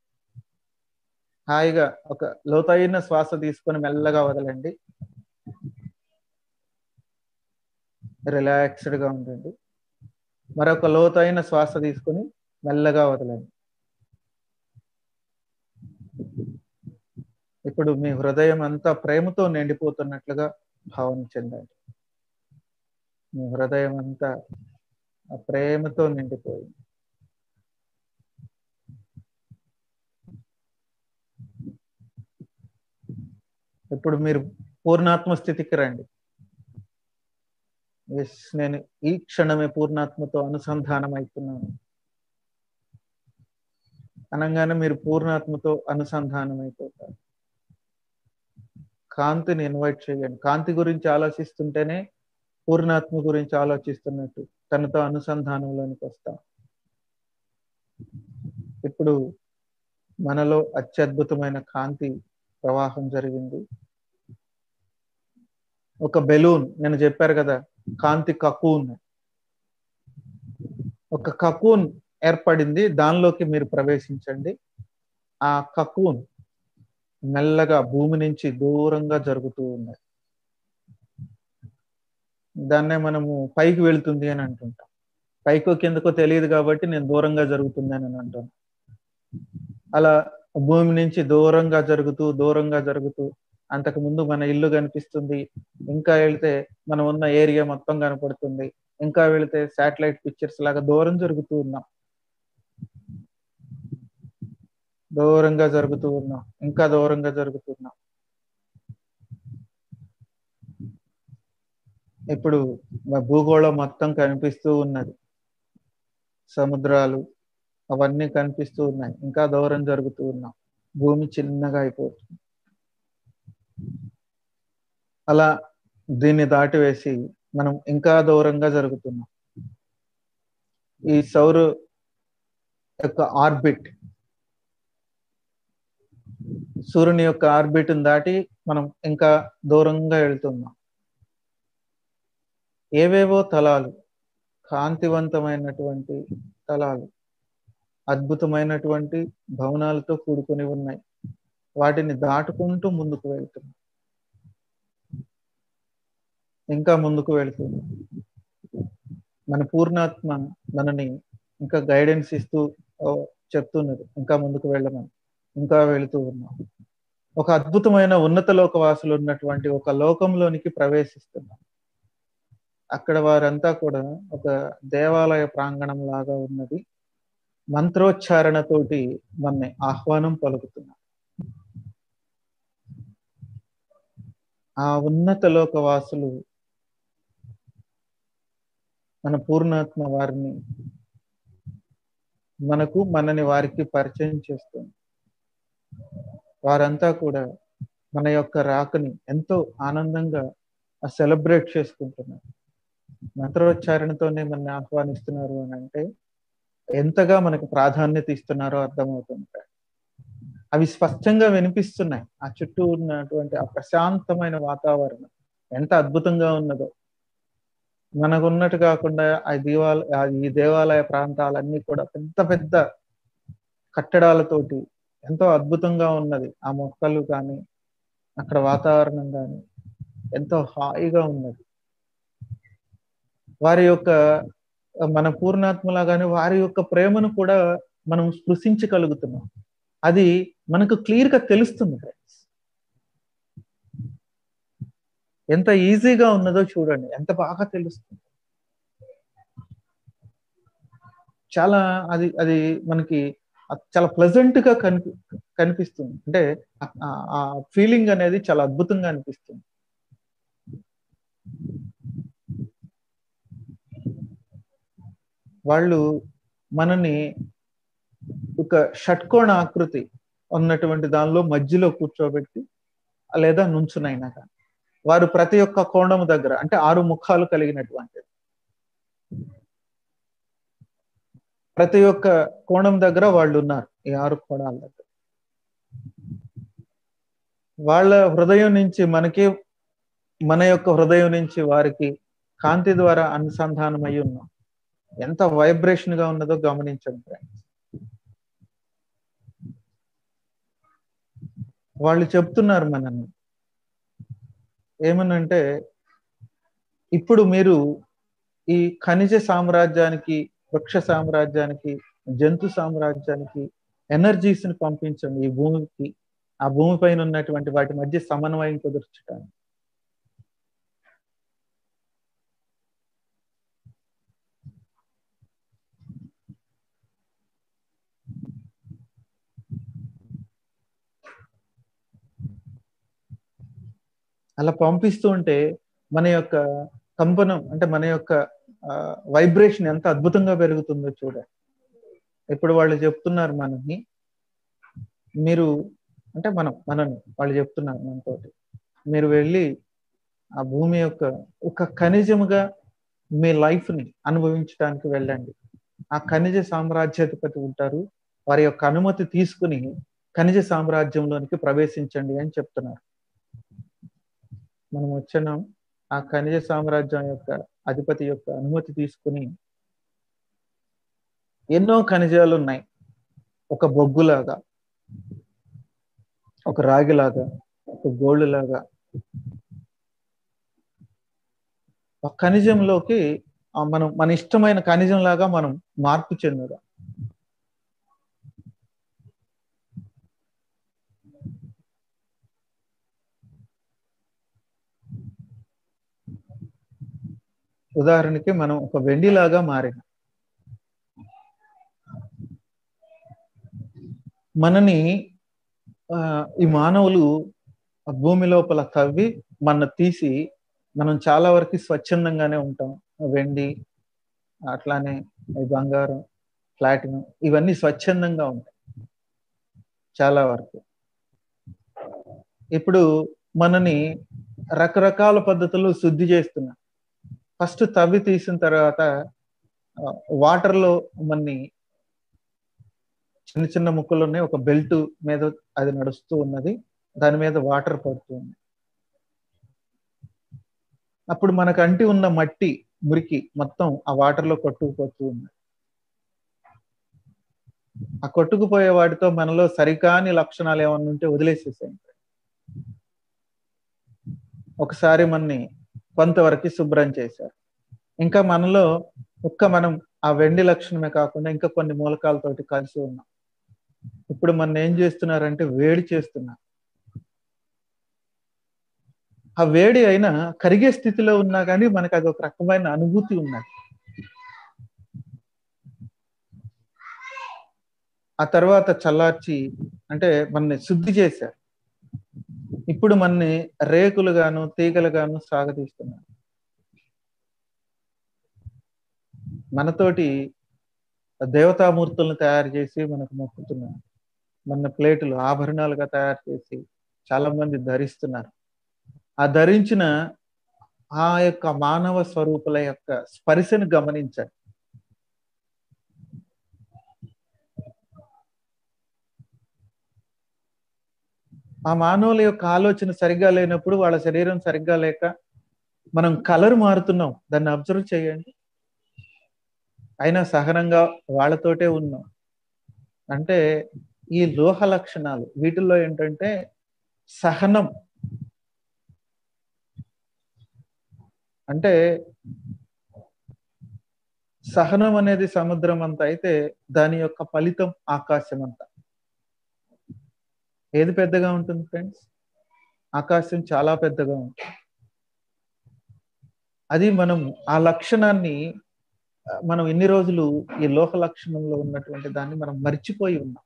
హాయిగా ఒక లోతైన శ్వాస తీసుకొని మెల్లగా వదలండి రిలాక్స్డ్ గా ఉండండి మరొక లోతైన శ్వాస తీసుకొని మెల్లగా వదలండి ఇప్పుడు మీ హృదయం అంతా ప్రేమతో నిండిపోతున్నట్లుగా భావన చెందండి మీ హృదయం అంతా ఆ ప్రేమతో నిండిపోయింది ఇప్పుడు మీరు పూర్ణాత్మ స్థితికి రండి ఎస్ నేను ఈ క్షణమే పూర్ణాత్మతో అనుసంధానం అవుతున్నాను అనగానే మీరు పూర్ణాత్మతో అనుసంధానం అయిపోతారు కాంతిని ఇన్వైట్ చేయండి కాంతి గురించి ఆలోచిస్తుంటేనే పూర్ణాత్మ గురించి ఆలోచిస్తున్నట్టు తనతో అనుసంధానంలోనికి వస్తాం ఇప్పుడు మనలో అత్యద్భుతమైన కాంతి ప్రవాహం జరిగింది ఒక బెలూన్ నేను చెప్పారు కదా కాంతి కకూన్ ఒక కకూన్ ఏర్పడింది దానిలోకి మీరు ప్రవేశించండి ఆ కకూన్ మెల్లగా భూమి నుంచి దూరంగా జరుగుతూ ఉన్నది దాన్నే మనము పైకి వెళ్తుంది అని అంటుంటాం పైకో కిందకో తెలియదు కాబట్టి నేను దూరంగా జరుగుతుంది అని అంటాను అలా భూమి నుంచి దూరంగా జరుగుతూ దూరంగా జరుగుతూ అంతకు ముందు మన ఇల్లు కనిపిస్తుంది ఇంకా వెళ్తే మనం ఉన్న ఏరియా మొత్తం కనపడుతుంది ఇంకా వెళితే శాటిలైట్ పిక్చర్స్ లాగా దూరం జరుగుతూ ఉన్నాం దూరంగా జరుగుతూ ఉన్నాం ఇంకా దూరంగా జరుగుతున్నాం ఇప్పుడు భూగోళం మొత్తం కనిపిస్తూ ఉన్నది సముద్రాలు అవన్నీ కనిపిస్తూ ఉన్నాయి ఇంకా దూరం జరుగుతూ ఉన్నాం భూమి చిన్నగా అయిపోతుంది అలా దీన్ని దాటివేసి మనం ఇంకా దూరంగా జరుగుతున్నాం ఈ సౌరు యొక్క ఆర్బిట్ సూర్యుని యొక్క ఆర్బిట్ దాటి మనం ఇంకా దూరంగా వెళ్తున్నాం ఏవేవో తలాలు కాంతివంతమైనటువంటి తలాలు అద్భుతమైనటువంటి భవనాలతో కూడుకొని ఉన్నాయి వాటిని దాటుకుంటూ ముందుకు వెళ్తున్నాం ఇంకా ముందుకు వెళ్తున్నాం మన పూర్ణాత్మ మనని ఇంకా గైడెన్స్ ఇస్తూ చెప్తున్నది ఇంకా ముందుకు వెళ్ళమని ఇంకా వెళుతూ ఉన్నాం ఒక అద్భుతమైన ఉన్నత లోకవాసులు ఉన్నటువంటి ఒక లోకంలోనికి ప్రవేశిస్తున్నాం అక్కడ వారంతా కూడా ఒక దేవాలయ ప్రాంగణం లాగా ఉన్నది మంత్రోచ్చారణతోటి మన ఆహ్వానం పలుకుతున్నారు ఆ ఉన్నత లోకవాసులు మన పూర్ణాత్మ వారిని మనకు మనని వారికి పరిచయం చేస్తుంది వారంతా కూడా మన యొక్క రాకని ఎంతో ఆనందంగా సెలబ్రేట్ చేసుకుంటున్నారు మంత్రోచ్చారణతోనే మనని ఆహ్వానిస్తున్నారు అని అంటే ఎంతగా మనకు ప్రాధాన్యత ఇస్తున్నారో అర్థమవుతుంది అవి స్పష్టంగా వినిపిస్తున్నాయి ఆ చుట్టూ ఉన్నటువంటి ఆ ప్రశాంతమైన వాతావరణం ఎంత అద్భుతంగా ఉన్నదో మనకు ఉన్నట్టు కాకుండా ఆ దేవాల ఈ దేవాలయ ప్రాంతాలన్నీ కూడా పెద్ద పెద్ద కట్టడాలతోటి ఎంతో అద్భుతంగా ఉన్నది ఆ మొక్కలు కానీ అక్కడ వాతావరణం కానీ ఎంతో హాయిగా ఉన్నది వారి యొక్క మన పూర్ణాత్మలాగానే వారి యొక్క ప్రేమను కూడా మనం స్పృశించగలుగుతున్నాం అది మనకు క్లియర్ గా తెలుస్తుంది ఫ్రెండ్స్ ఎంత ఈజీగా ఉన్నదో చూడండి ఎంత బాగా తెలుస్తుంది చాలా అది అది మనకి చాలా ప్లెజెంట్ గా కనిపి కనిపిస్తుంది అంటే ఆ ఫీలింగ్ అనేది చాలా అద్భుతంగా అనిపిస్తుంది వాళ్ళు మనని ఒక షట్కోణ ఆకృతి ఉన్నటువంటి దానిలో మధ్యలో కూర్చోబెట్టి లేదా నుంచునైనా కానీ వారు ప్రతి ఒక్క కోణము దగ్గర అంటే ఆరు ముఖాలు కలిగినటువంటిది ప్రతి ఒక్క కోణం దగ్గర వాళ్ళు ఉన్నారు ఈ ఆరు కోణాల దగ్గర వాళ్ళ హృదయం నుంచి మనకి మన యొక్క హృదయం నుంచి వారికి కాంతి ద్వారా అనుసంధానం అయి ఉన్నాం ఎంత వైబ్రేషన్ గా ఉన్నదో గమనించండి ఫ్రెండ్స్ వాళ్ళు చెప్తున్నారు మనల్ని ఏమనంటే ఇప్పుడు మీరు ఈ ఖనిజ సామ్రాజ్యానికి వృక్ష సామ్రాజ్యానికి జంతు సామ్రాజ్యానికి ఎనర్జీస్ ని పంపించండి ఈ భూమికి ఆ భూమి పైన ఉన్నటువంటి వాటి మధ్య సమన్వయం కుదుర్చడానికి అలా పంపిస్తూ ఉంటే మన యొక్క కంపనం అంటే మన యొక్క వైబ్రేషన్ ఎంత అద్భుతంగా పెరుగుతుందో చూడండి ఇప్పుడు వాళ్ళు చెప్తున్నారు మనకి మీరు అంటే మనం మనని వాళ్ళు చెప్తున్నారు మనతోటి మీరు వెళ్ళి ఆ భూమి యొక్క ఒక ఖనిజముగా మీ లైఫ్ ని అనుభవించడానికి వెళ్ళండి ఆ ఖనిజ సామ్రాజ్యాధిపతి ఉంటారు వారి యొక్క అనుమతి తీసుకుని ఖనిజ సామ్రాజ్యంలోనికి ప్రవేశించండి అని చెప్తున్నారు మనం వచ్చినాం ఆ ఖనిజ సామ్రాజ్యం యొక్క అధిపతి యొక్క అనుమతి తీసుకుని ఎన్నో ఖనిజాలు ఉన్నాయి ఒక బొగ్గులాగా ఒక రాగిలాగా ఒక గోల్డ్ లాగా ఒక ఖనిజంలోకి మనం మన ఇష్టమైన ఖనిజం లాగా మనం మార్పు చెందుగా ఉదాహరణకి మనం ఒక వెండిలాగా మారిన మనని ఈ మానవులు భూమి లోపల తవ్వి మన తీసి మనం చాలా వరకు స్వచ్ఛందంగానే ఉంటాం వెండి అట్లానే బంగారం ప్లాటినం ఇవన్నీ స్వచ్ఛందంగా ఉంటాయి చాలా వరకు ఇప్పుడు మనని రకరకాల పద్ధతుల్లో శుద్ధి చేస్తున్నా ఫస్ట్ తవ్వి తీసిన తర్వాత వాటర్లో మన్ని చిన్న చిన్న ముక్కలు ఉన్నాయి ఒక బెల్ట్ మీద అది నడుస్తూ ఉన్నది దాని మీద వాటర్ పడుతుంది అప్పుడు మనకు అంటి ఉన్న మట్టి మురికి మొత్తం ఆ వాటర్ లో కొట్టుకుపోతూ ఉంది ఆ కొట్టుకుపోయే వాటితో మనలో సరికాని లక్షణాలు ఏమన్నా ఉంటే వదిలేసేసాయి ఒకసారి మనని కొంతవరకు శుభ్రం చేశారు ఇంకా మనలో ఒక్క మనం ఆ వెండి లక్షణమే కాకుండా ఇంకా కొన్ని మూలకాలతోటి కలిసి ఉన్నాం ఇప్పుడు మన ఏం చేస్తున్నారంటే వేడి చేస్తున్నారు ఆ వేడి అయినా కరిగే స్థితిలో ఉన్నా కానీ మనకు అది ఒక రకమైన అనుభూతి ఉన్నది ఆ తర్వాత చల్లార్చి అంటే మనని శుద్ధి చేశారు ఇప్పుడు మనని రేకులుగాను తీగలుగాను సాగతీస్తున్నారు మనతోటి దేవతామూర్తులను తయారు చేసి మనకు మొక్కుతున్నారు మన ప్లేటులు ఆభరణాలుగా తయారు చేసి చాలా మంది ధరిస్తున్నారు ఆ ధరించిన ఆ యొక్క మానవ స్వరూపుల యొక్క స్పర్శను గమనించండి ఆ మానవుల యొక్క ఆలోచన సరిగ్గా లేనప్పుడు వాళ్ళ శరీరం సరిగ్గా లేక మనం కలర్ మారుతున్నాం దాన్ని అబ్జర్వ్ చేయండి అయినా సహనంగా వాళ్ళతోటే ఉన్నాం అంటే ఈ లోహ లక్షణాలు వీటిల్లో ఏంటంటే సహనం అంటే సహనం అనేది సముద్రం అంత అయితే దాని యొక్క ఫలితం ఆకాశం అంతా ఏది పెద్దగా ఉంటుంది ఫ్రెండ్స్ ఆకాశం చాలా పెద్దగా ఉంటుంది అది మనం ఆ లక్షణాన్ని ఆ, మనం ఇన్ని రోజులు ఈ లోక లక్షణంలో ఉన్నటువంటి దాన్ని మనం మర్చిపోయి ఉన్నాం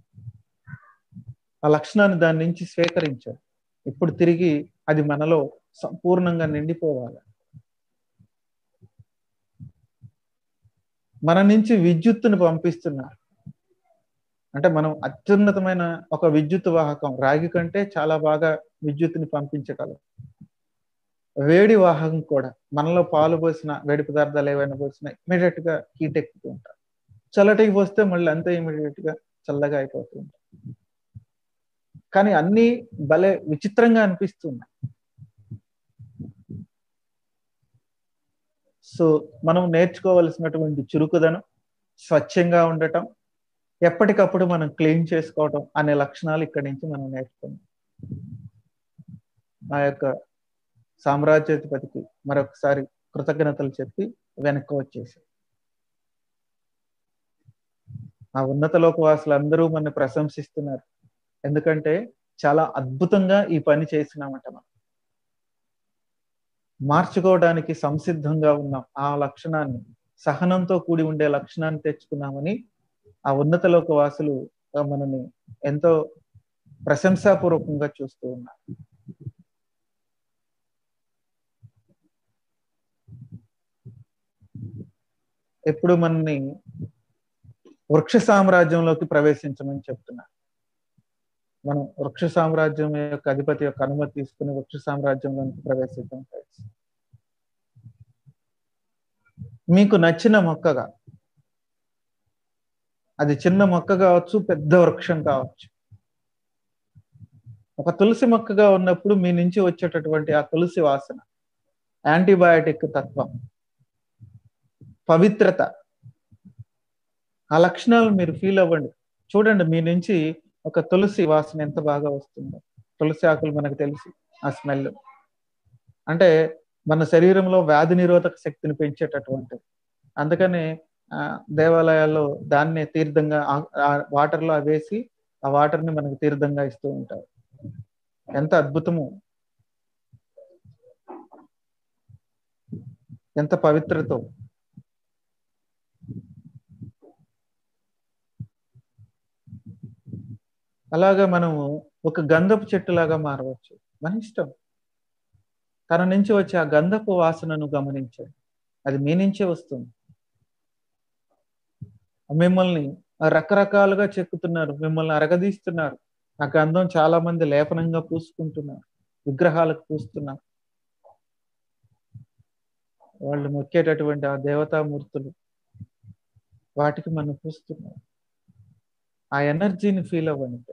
ఆ లక్షణాన్ని దాని నుంచి స్వీకరించాం ఇప్పుడు తిరిగి అది మనలో సంపూర్ణంగా నిండిపోవాలి మన నుంచి విద్యుత్తును పంపిస్తున్నారు అంటే మనం అత్యున్నతమైన ఒక విద్యుత్ వాహకం రాగి కంటే చాలా బాగా విద్యుత్తుని పంపించగలం వేడి వాహకం కూడా మనలో పాలు పోసిన వేడి పదార్థాలు ఏవైనా పోసినా ఇమీడియట్ గా హీట్ ఎక్కుతూ ఉంటారు చల్లటికి పోస్తే మళ్ళీ అంతే ఇమీడియట్ గా చల్లగా అయిపోతూ ఉంటారు కానీ అన్ని భలే విచిత్రంగా అనిపిస్తుంది సో మనం నేర్చుకోవలసినటువంటి చురుకుదనం స్వచ్ఛంగా ఉండటం ఎప్పటికప్పుడు మనం క్లీన్ చేసుకోవటం అనే లక్షణాలు ఇక్కడి నుంచి మనం నేర్చుకున్నాం ఆ యొక్క సామ్రాజ్యాధిపతికి మరొకసారి కృతజ్ఞతలు చెప్పి వెనక్కి వచ్చేసి ఆ ఉన్నత లోకవాసులు అందరూ మన ప్రశంసిస్తున్నారు ఎందుకంటే చాలా అద్భుతంగా ఈ పని చేసినామట మనం మార్చుకోవడానికి సంసిద్ధంగా ఉన్నాం ఆ లక్షణాన్ని సహనంతో కూడి ఉండే లక్షణాన్ని తెచ్చుకున్నామని ఆ ఉన్నత లోక వాసులు మనని ఎంతో ప్రశంసాపూర్వకంగా చూస్తూ ఉన్నారు ఎప్పుడు మనని వృక్ష సామ్రాజ్యంలోకి ప్రవేశించమని చెప్తున్నారు మనం వృక్ష సామ్రాజ్యం యొక్క అధిపతి యొక్క అనుమతి తీసుకుని వృక్ష సామ్రాజ్యంలోకి ప్రవేశిద్దాం ఫ్రెండ్స్ మీకు నచ్చిన మొక్కగా అది చిన్న మొక్క కావచ్చు పెద్ద వృక్షం కావచ్చు ఒక తులసి మొక్కగా ఉన్నప్పుడు మీ నుంచి వచ్చేటటువంటి ఆ తులసి వాసన యాంటీబయాటిక్ తత్వం పవిత్రత ఆ లక్షణాలు మీరు ఫీల్ అవ్వండి చూడండి మీ నుంచి ఒక తులసి వాసన ఎంత బాగా వస్తుందో తులసి ఆకులు మనకు తెలుసు ఆ స్మెల్ అంటే మన శరీరంలో వ్యాధి నిరోధక శక్తిని పెంచేటటువంటిది అందుకని ఆ దేవాలయాల్లో దాన్నే తీర్థంగా వాటర్ లో వేసి ఆ వాటర్ ని మనకు తీర్థంగా ఇస్తూ ఉంటారు ఎంత అద్భుతము ఎంత పవిత్రతో అలాగా మనము ఒక గంధపు చెట్టులాగా మారవచ్చు మన ఇష్టం తన నుంచి వచ్చే ఆ గంధపు వాసనను గమనించండి అది మీ నుంచే వస్తుంది మిమ్మల్ని రకరకాలుగా చెక్కుతున్నారు మిమ్మల్ని అరగదీస్తున్నారు ఆ గంధం చాలా మంది లేపనంగా పూసుకుంటున్నారు విగ్రహాలకు పూస్తున్నారు వాళ్ళు మొక్కేటటువంటి ఆ దేవతామూర్తులు వాటికి మనం పూస్తున్నారు ఆ ఎనర్జీని ఫీల్ అవ్వండి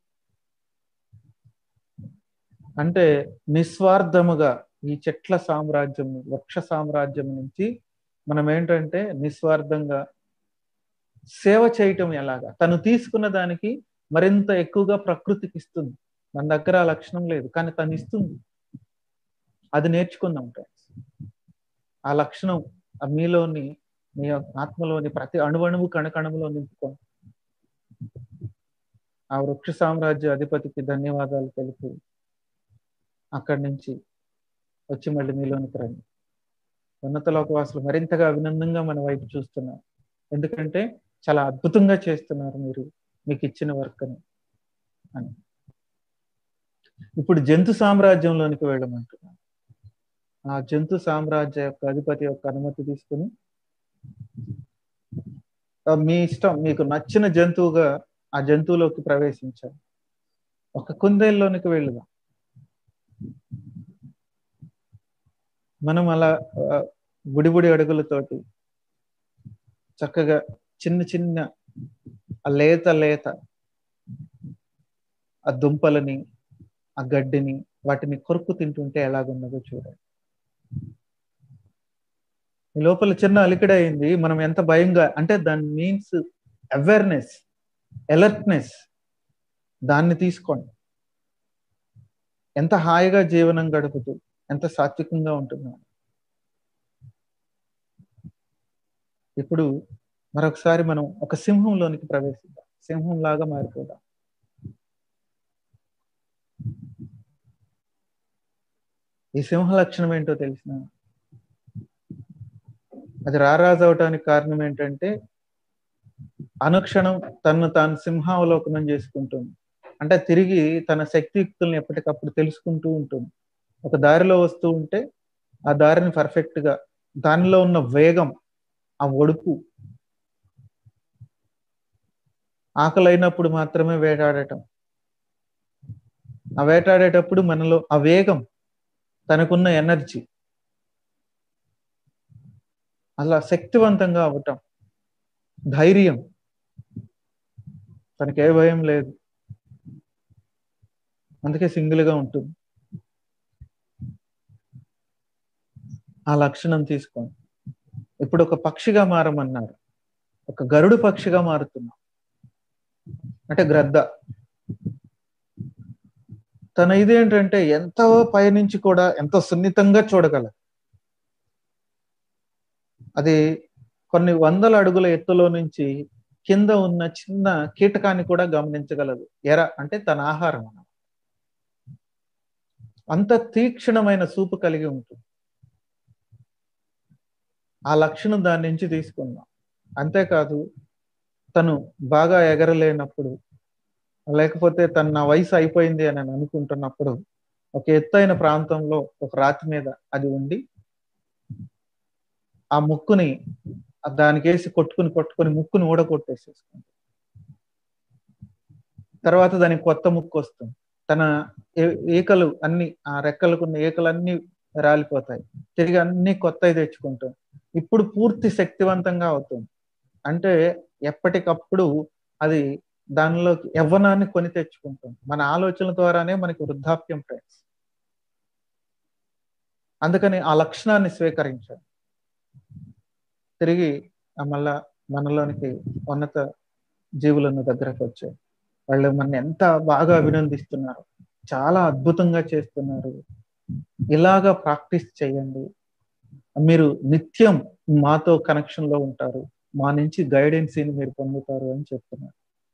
అంటే నిస్వార్థముగా ఈ చెట్ల సామ్రాజ్యం వృక్ష సామ్రాజ్యం నుంచి మనం ఏంటంటే నిస్వార్థంగా సేవ చేయటం ఎలాగా తను తీసుకున్న దానికి మరింత ఎక్కువగా ప్రకృతికి ఇస్తుంది మన దగ్గర ఆ లక్షణం లేదు కానీ తను ఇస్తుంది అది నేర్చుకుందాం ఫ్రెండ్స్ ఆ లక్షణం మీలోని మీ ఆత్మలోని ప్రతి అణువణువు కణకణములో నింపుకోండి ఆ వృక్ష సామ్రాజ్య అధిపతికి ధన్యవాదాలు తెలుపు అక్కడి నుంచి వచ్చి మళ్ళీ మీలోనికి రండి ఉన్నత లోకవాసులు మరింతగా అభినందంగా మన వైపు చూస్తున్నారు ఎందుకంటే చాలా అద్భుతంగా చేస్తున్నారు మీరు మీకు ఇచ్చిన వర్క్ అని అని ఇప్పుడు జంతు సామ్రాజ్యంలోనికి వెళ్ళమంటున్నాను ఆ జంతు సామ్రాజ్య యొక్క అధిపతి యొక్క అనుమతి తీసుకుని మీ ఇష్టం మీకు నచ్చిన జంతువుగా ఆ జంతువులోకి ప్రవేశించాలి ఒక కుందేల్లోనికి వెళ్ళుదాం మనం అలా బుడిబుడి అడుగులతోటి చక్కగా చిన్న చిన్న ఆ లేత లేత ఆ దుంపలని ఆ గడ్డిని వాటిని కొరుకు తింటుంటే ఎలాగున్నదో చూడండి ఈ లోపల చిన్న అలికిడ అయింది మనం ఎంత భయంగా అంటే దాని మీన్స్ అవేర్నెస్ అలర్ట్నెస్ దాన్ని తీసుకోండి ఎంత హాయిగా జీవనం గడుపుతూ ఎంత సాత్వికంగా ఉంటున్నాను ఇప్పుడు మరొకసారి మనం ఒక సింహంలోనికి ప్రవేశిద్దాం సింహం లాగా మారిపోదాం ఈ సింహ లక్షణం ఏంటో తెలిసిన అది రారాజు అవటానికి కారణం ఏంటంటే అనుక్షణం తను తాను సింహావలోకనం చేసుకుంటుంది అంటే తిరిగి తన శక్తియుక్తుల్ని ఎప్పటికప్పుడు తెలుసుకుంటూ ఉంటుంది ఒక దారిలో వస్తూ ఉంటే ఆ దారిని పర్ఫెక్ట్ గా దానిలో ఉన్న వేగం ఆ ఒడుపు ఆకలైనప్పుడు మాత్రమే వేటాడటం ఆ వేటాడేటప్పుడు మనలో ఆ వేగం తనకున్న ఎనర్జీ అలా శక్తివంతంగా అవ్వటం ధైర్యం తనకే భయం లేదు అందుకే సింగిల్ గా ఉంటుంది ఆ లక్షణం తీసుకోండి ఇప్పుడు ఒక పక్షిగా మారమన్నారు ఒక గరుడు పక్షిగా మారుతున్నాం అంటే గ్రద్ద తన ఇదేంటంటే ఎంతో పైనుంచి కూడా ఎంతో సున్నితంగా చూడగలదు అది కొన్ని వందల అడుగుల ఎత్తులో నుంచి కింద ఉన్న చిన్న కీటకాన్ని కూడా గమనించగలదు ఎర అంటే తన ఆహారం అంత తీక్షణమైన సూపు కలిగి ఉంటుంది ఆ లక్షణం దాని నుంచి తీసుకుందాం అంతేకాదు తను బాగా ఎగరలేనప్పుడు లేకపోతే తన నా వయసు అయిపోయింది అని అనుకుంటున్నప్పుడు ఒక ఎత్తైన ప్రాంతంలో ఒక రాతి మీద అది ఉండి ఆ ముక్కుని దానికేసి కొట్టుకుని కొట్టుకుని ముక్కుని ఊడగొట్టేసేసుకుంది తర్వాత దానికి కొత్త ముక్కు వస్తుంది తన ఈకలు అన్ని ఆ రెక్కలకున్న ఈకలన్నీ రాలిపోతాయి తిరిగి అన్ని కొత్తవి తెచ్చుకుంటుంది ఇప్పుడు పూర్తి శక్తివంతంగా అవుతుంది అంటే ఎప్పటికప్పుడు అది దానిలోకి యవ్వనాన్ని కొని తెచ్చుకుంటుంది మన ఆలోచనల ద్వారానే మనకి వృద్ధాప్యం ఫ్రెండ్స్ అందుకని ఆ లక్షణాన్ని స్వీకరించాలి తిరిగి మళ్ళా మనలోనికి ఉన్నత జీవులను దగ్గరకు వచ్చాయి వాళ్ళు మన ఎంత బాగా అభినందిస్తున్నారు చాలా అద్భుతంగా చేస్తున్నారు ఇలాగా ప్రాక్టీస్ చేయండి మీరు నిత్యం మాతో కనెక్షన్ లో ఉంటారు మా నుంచి గైడెన్సీని మీరు పొందుతారు అని చెప్తున్నారు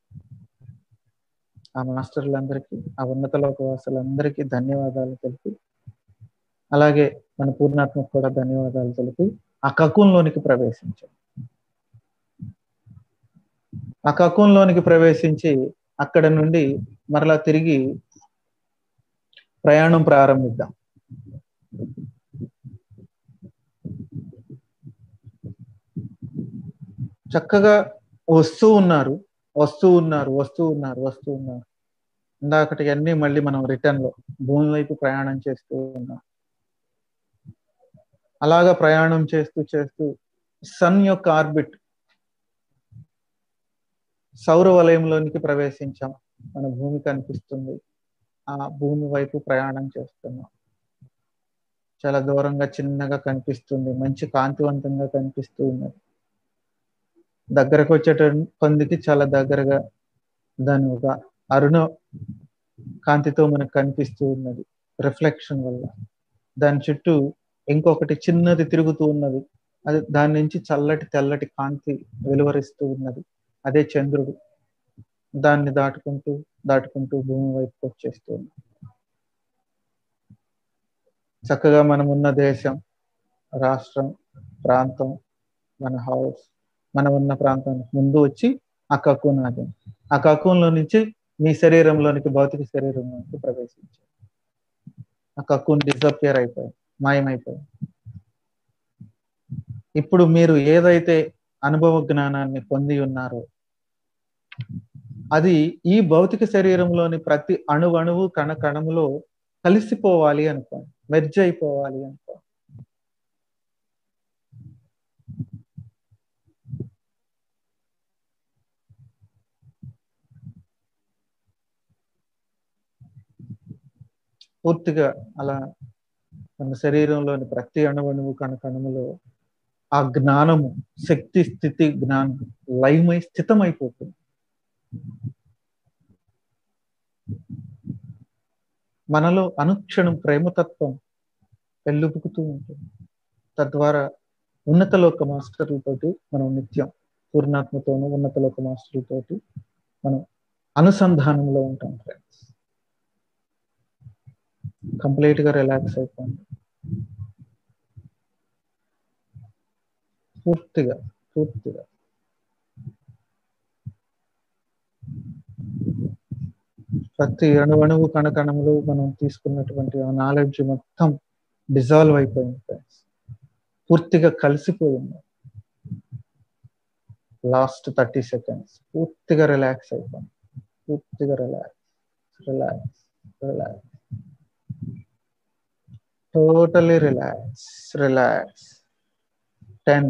ఆ మాస్టర్లందరికీ ఆ ఉన్నత లోకవాసులందరికీ ధన్యవాదాలు తెలిపి అలాగే మన పూర్ణాత్మకు కూడా ధన్యవాదాలు తెలిపి ఆ కకుంలోనికి ప్రవేశించాం ఆ కకుంలోనికి ప్రవేశించి అక్కడ నుండి మరలా తిరిగి ప్రయాణం ప్రారంభిద్దాం చక్కగా వస్తూ ఉన్నారు వస్తూ ఉన్నారు వస్తూ ఉన్నారు వస్తూ ఉన్నారు ఇందాకటి అన్ని మళ్ళీ మనం రిటర్న్ లో భూమి వైపు ప్రయాణం చేస్తూ ఉన్నాం అలాగా ప్రయాణం చేస్తూ చేస్తూ సన్ యొక్క ఆర్బిట్ సౌర వలయంలోనికి ప్రవేశించాం మన భూమి కనిపిస్తుంది ఆ భూమి వైపు ప్రయాణం చేస్తున్నాం చాలా దూరంగా చిన్నగా కనిపిస్తుంది మంచి కాంతివంతంగా కనిపిస్తూ ఉన్నది దగ్గరకు వచ్చేట పొందికి చాలా దగ్గరగా దాని ఒక అరుణ కాంతితో మనకు కనిపిస్తూ ఉన్నది రిఫ్లెక్షన్ వల్ల దాని చుట్టూ ఇంకొకటి చిన్నది తిరుగుతూ ఉన్నది అది దాని నుంచి చల్లటి తెల్లటి కాంతి వెలువరిస్తూ ఉన్నది అదే చంద్రుడు దాన్ని దాటుకుంటూ దాటుకుంటూ భూమి వైపుకి వచ్చేస్తూ ఉన్నాం చక్కగా మనం ఉన్న దేశం రాష్ట్రం ప్రాంతం మన హౌస్ మనం ఉన్న ప్రాంతానికి ముందు వచ్చి ఆ కక్కున్ ఆదాం ఆ కక్కున్లో నుంచి మీ శరీరంలోనికి భౌతిక శరీరంలోనికి ప్రవేశించారు ఆ కక్కున్ డిసపియర్ అయిపోయి మాయమైపోయి ఇప్పుడు మీరు ఏదైతే అనుభవ జ్ఞానాన్ని పొంది ఉన్నారో అది ఈ భౌతిక శరీరంలోని ప్రతి అణు అణువు కణ కణములో కలిసిపోవాలి అనుకోండి మెర్జ్ అయిపోవాలి అనుకో పూర్తిగా అలా మన శరీరంలోని ప్రతి అణువణువు కణకణములో ఆ జ్ఞానము శక్తి స్థితి జ్ఞానం లయమై స్థితమైపోతుంది మనలో అనుక్షణం ప్రేమతత్వం పెళ్ళుపుకుతూ ఉంటుంది తద్వారా ఉన్నత లోక మాస్టర్లతోటి మనం నిత్యం పూర్ణాత్మతోనూ ఉన్నత లోక మాస్టర్లతోటి మనం అనుసంధానంలో ఉంటాం ఫ్రెండ్స్ కంప్లీట్ గా రిలాక్స్ అయిపోండి పూర్తిగా పూర్తిగా ప్రతి అణువణువు కణకణములు మనం తీసుకున్నటువంటి ఆ నాలెడ్జ్ మొత్తం డిజాల్వ్ అయిపోయింది ఫ్రెండ్స్ పూర్తిగా కలిసిపోయింది లాస్ట్ థర్టీ సెకండ్స్ పూర్తిగా రిలాక్స్ అయిపోయింది పూర్తిగా relax relax relax totally relax relax ten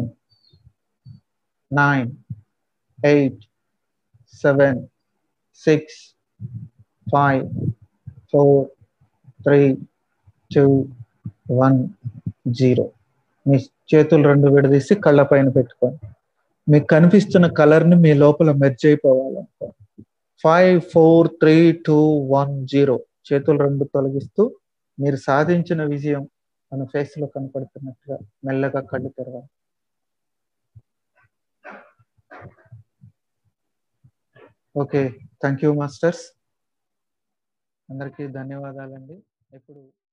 nine eight seven six five four three two one zero మీ చేతులు రెండు విడదీసి కళ్ళ పైన పెట్టుకోండి మీకు కనిపిస్తున్న కలర్ ని మీ లోపల మెర్జ్ అయిపోవాలనుకో five four three two one zero చేతులు రెండు తొలగిస్తూ మీరు సాధించిన విజయం మన ఫేస్ లో కనపడుతున్నట్టుగా మెల్లగా కళ్ళు తెరవాలి ఓకే థ్యాంక్ యూ మాస్టర్స్ అందరికీ ధన్యవాదాలండి ఇప్పుడు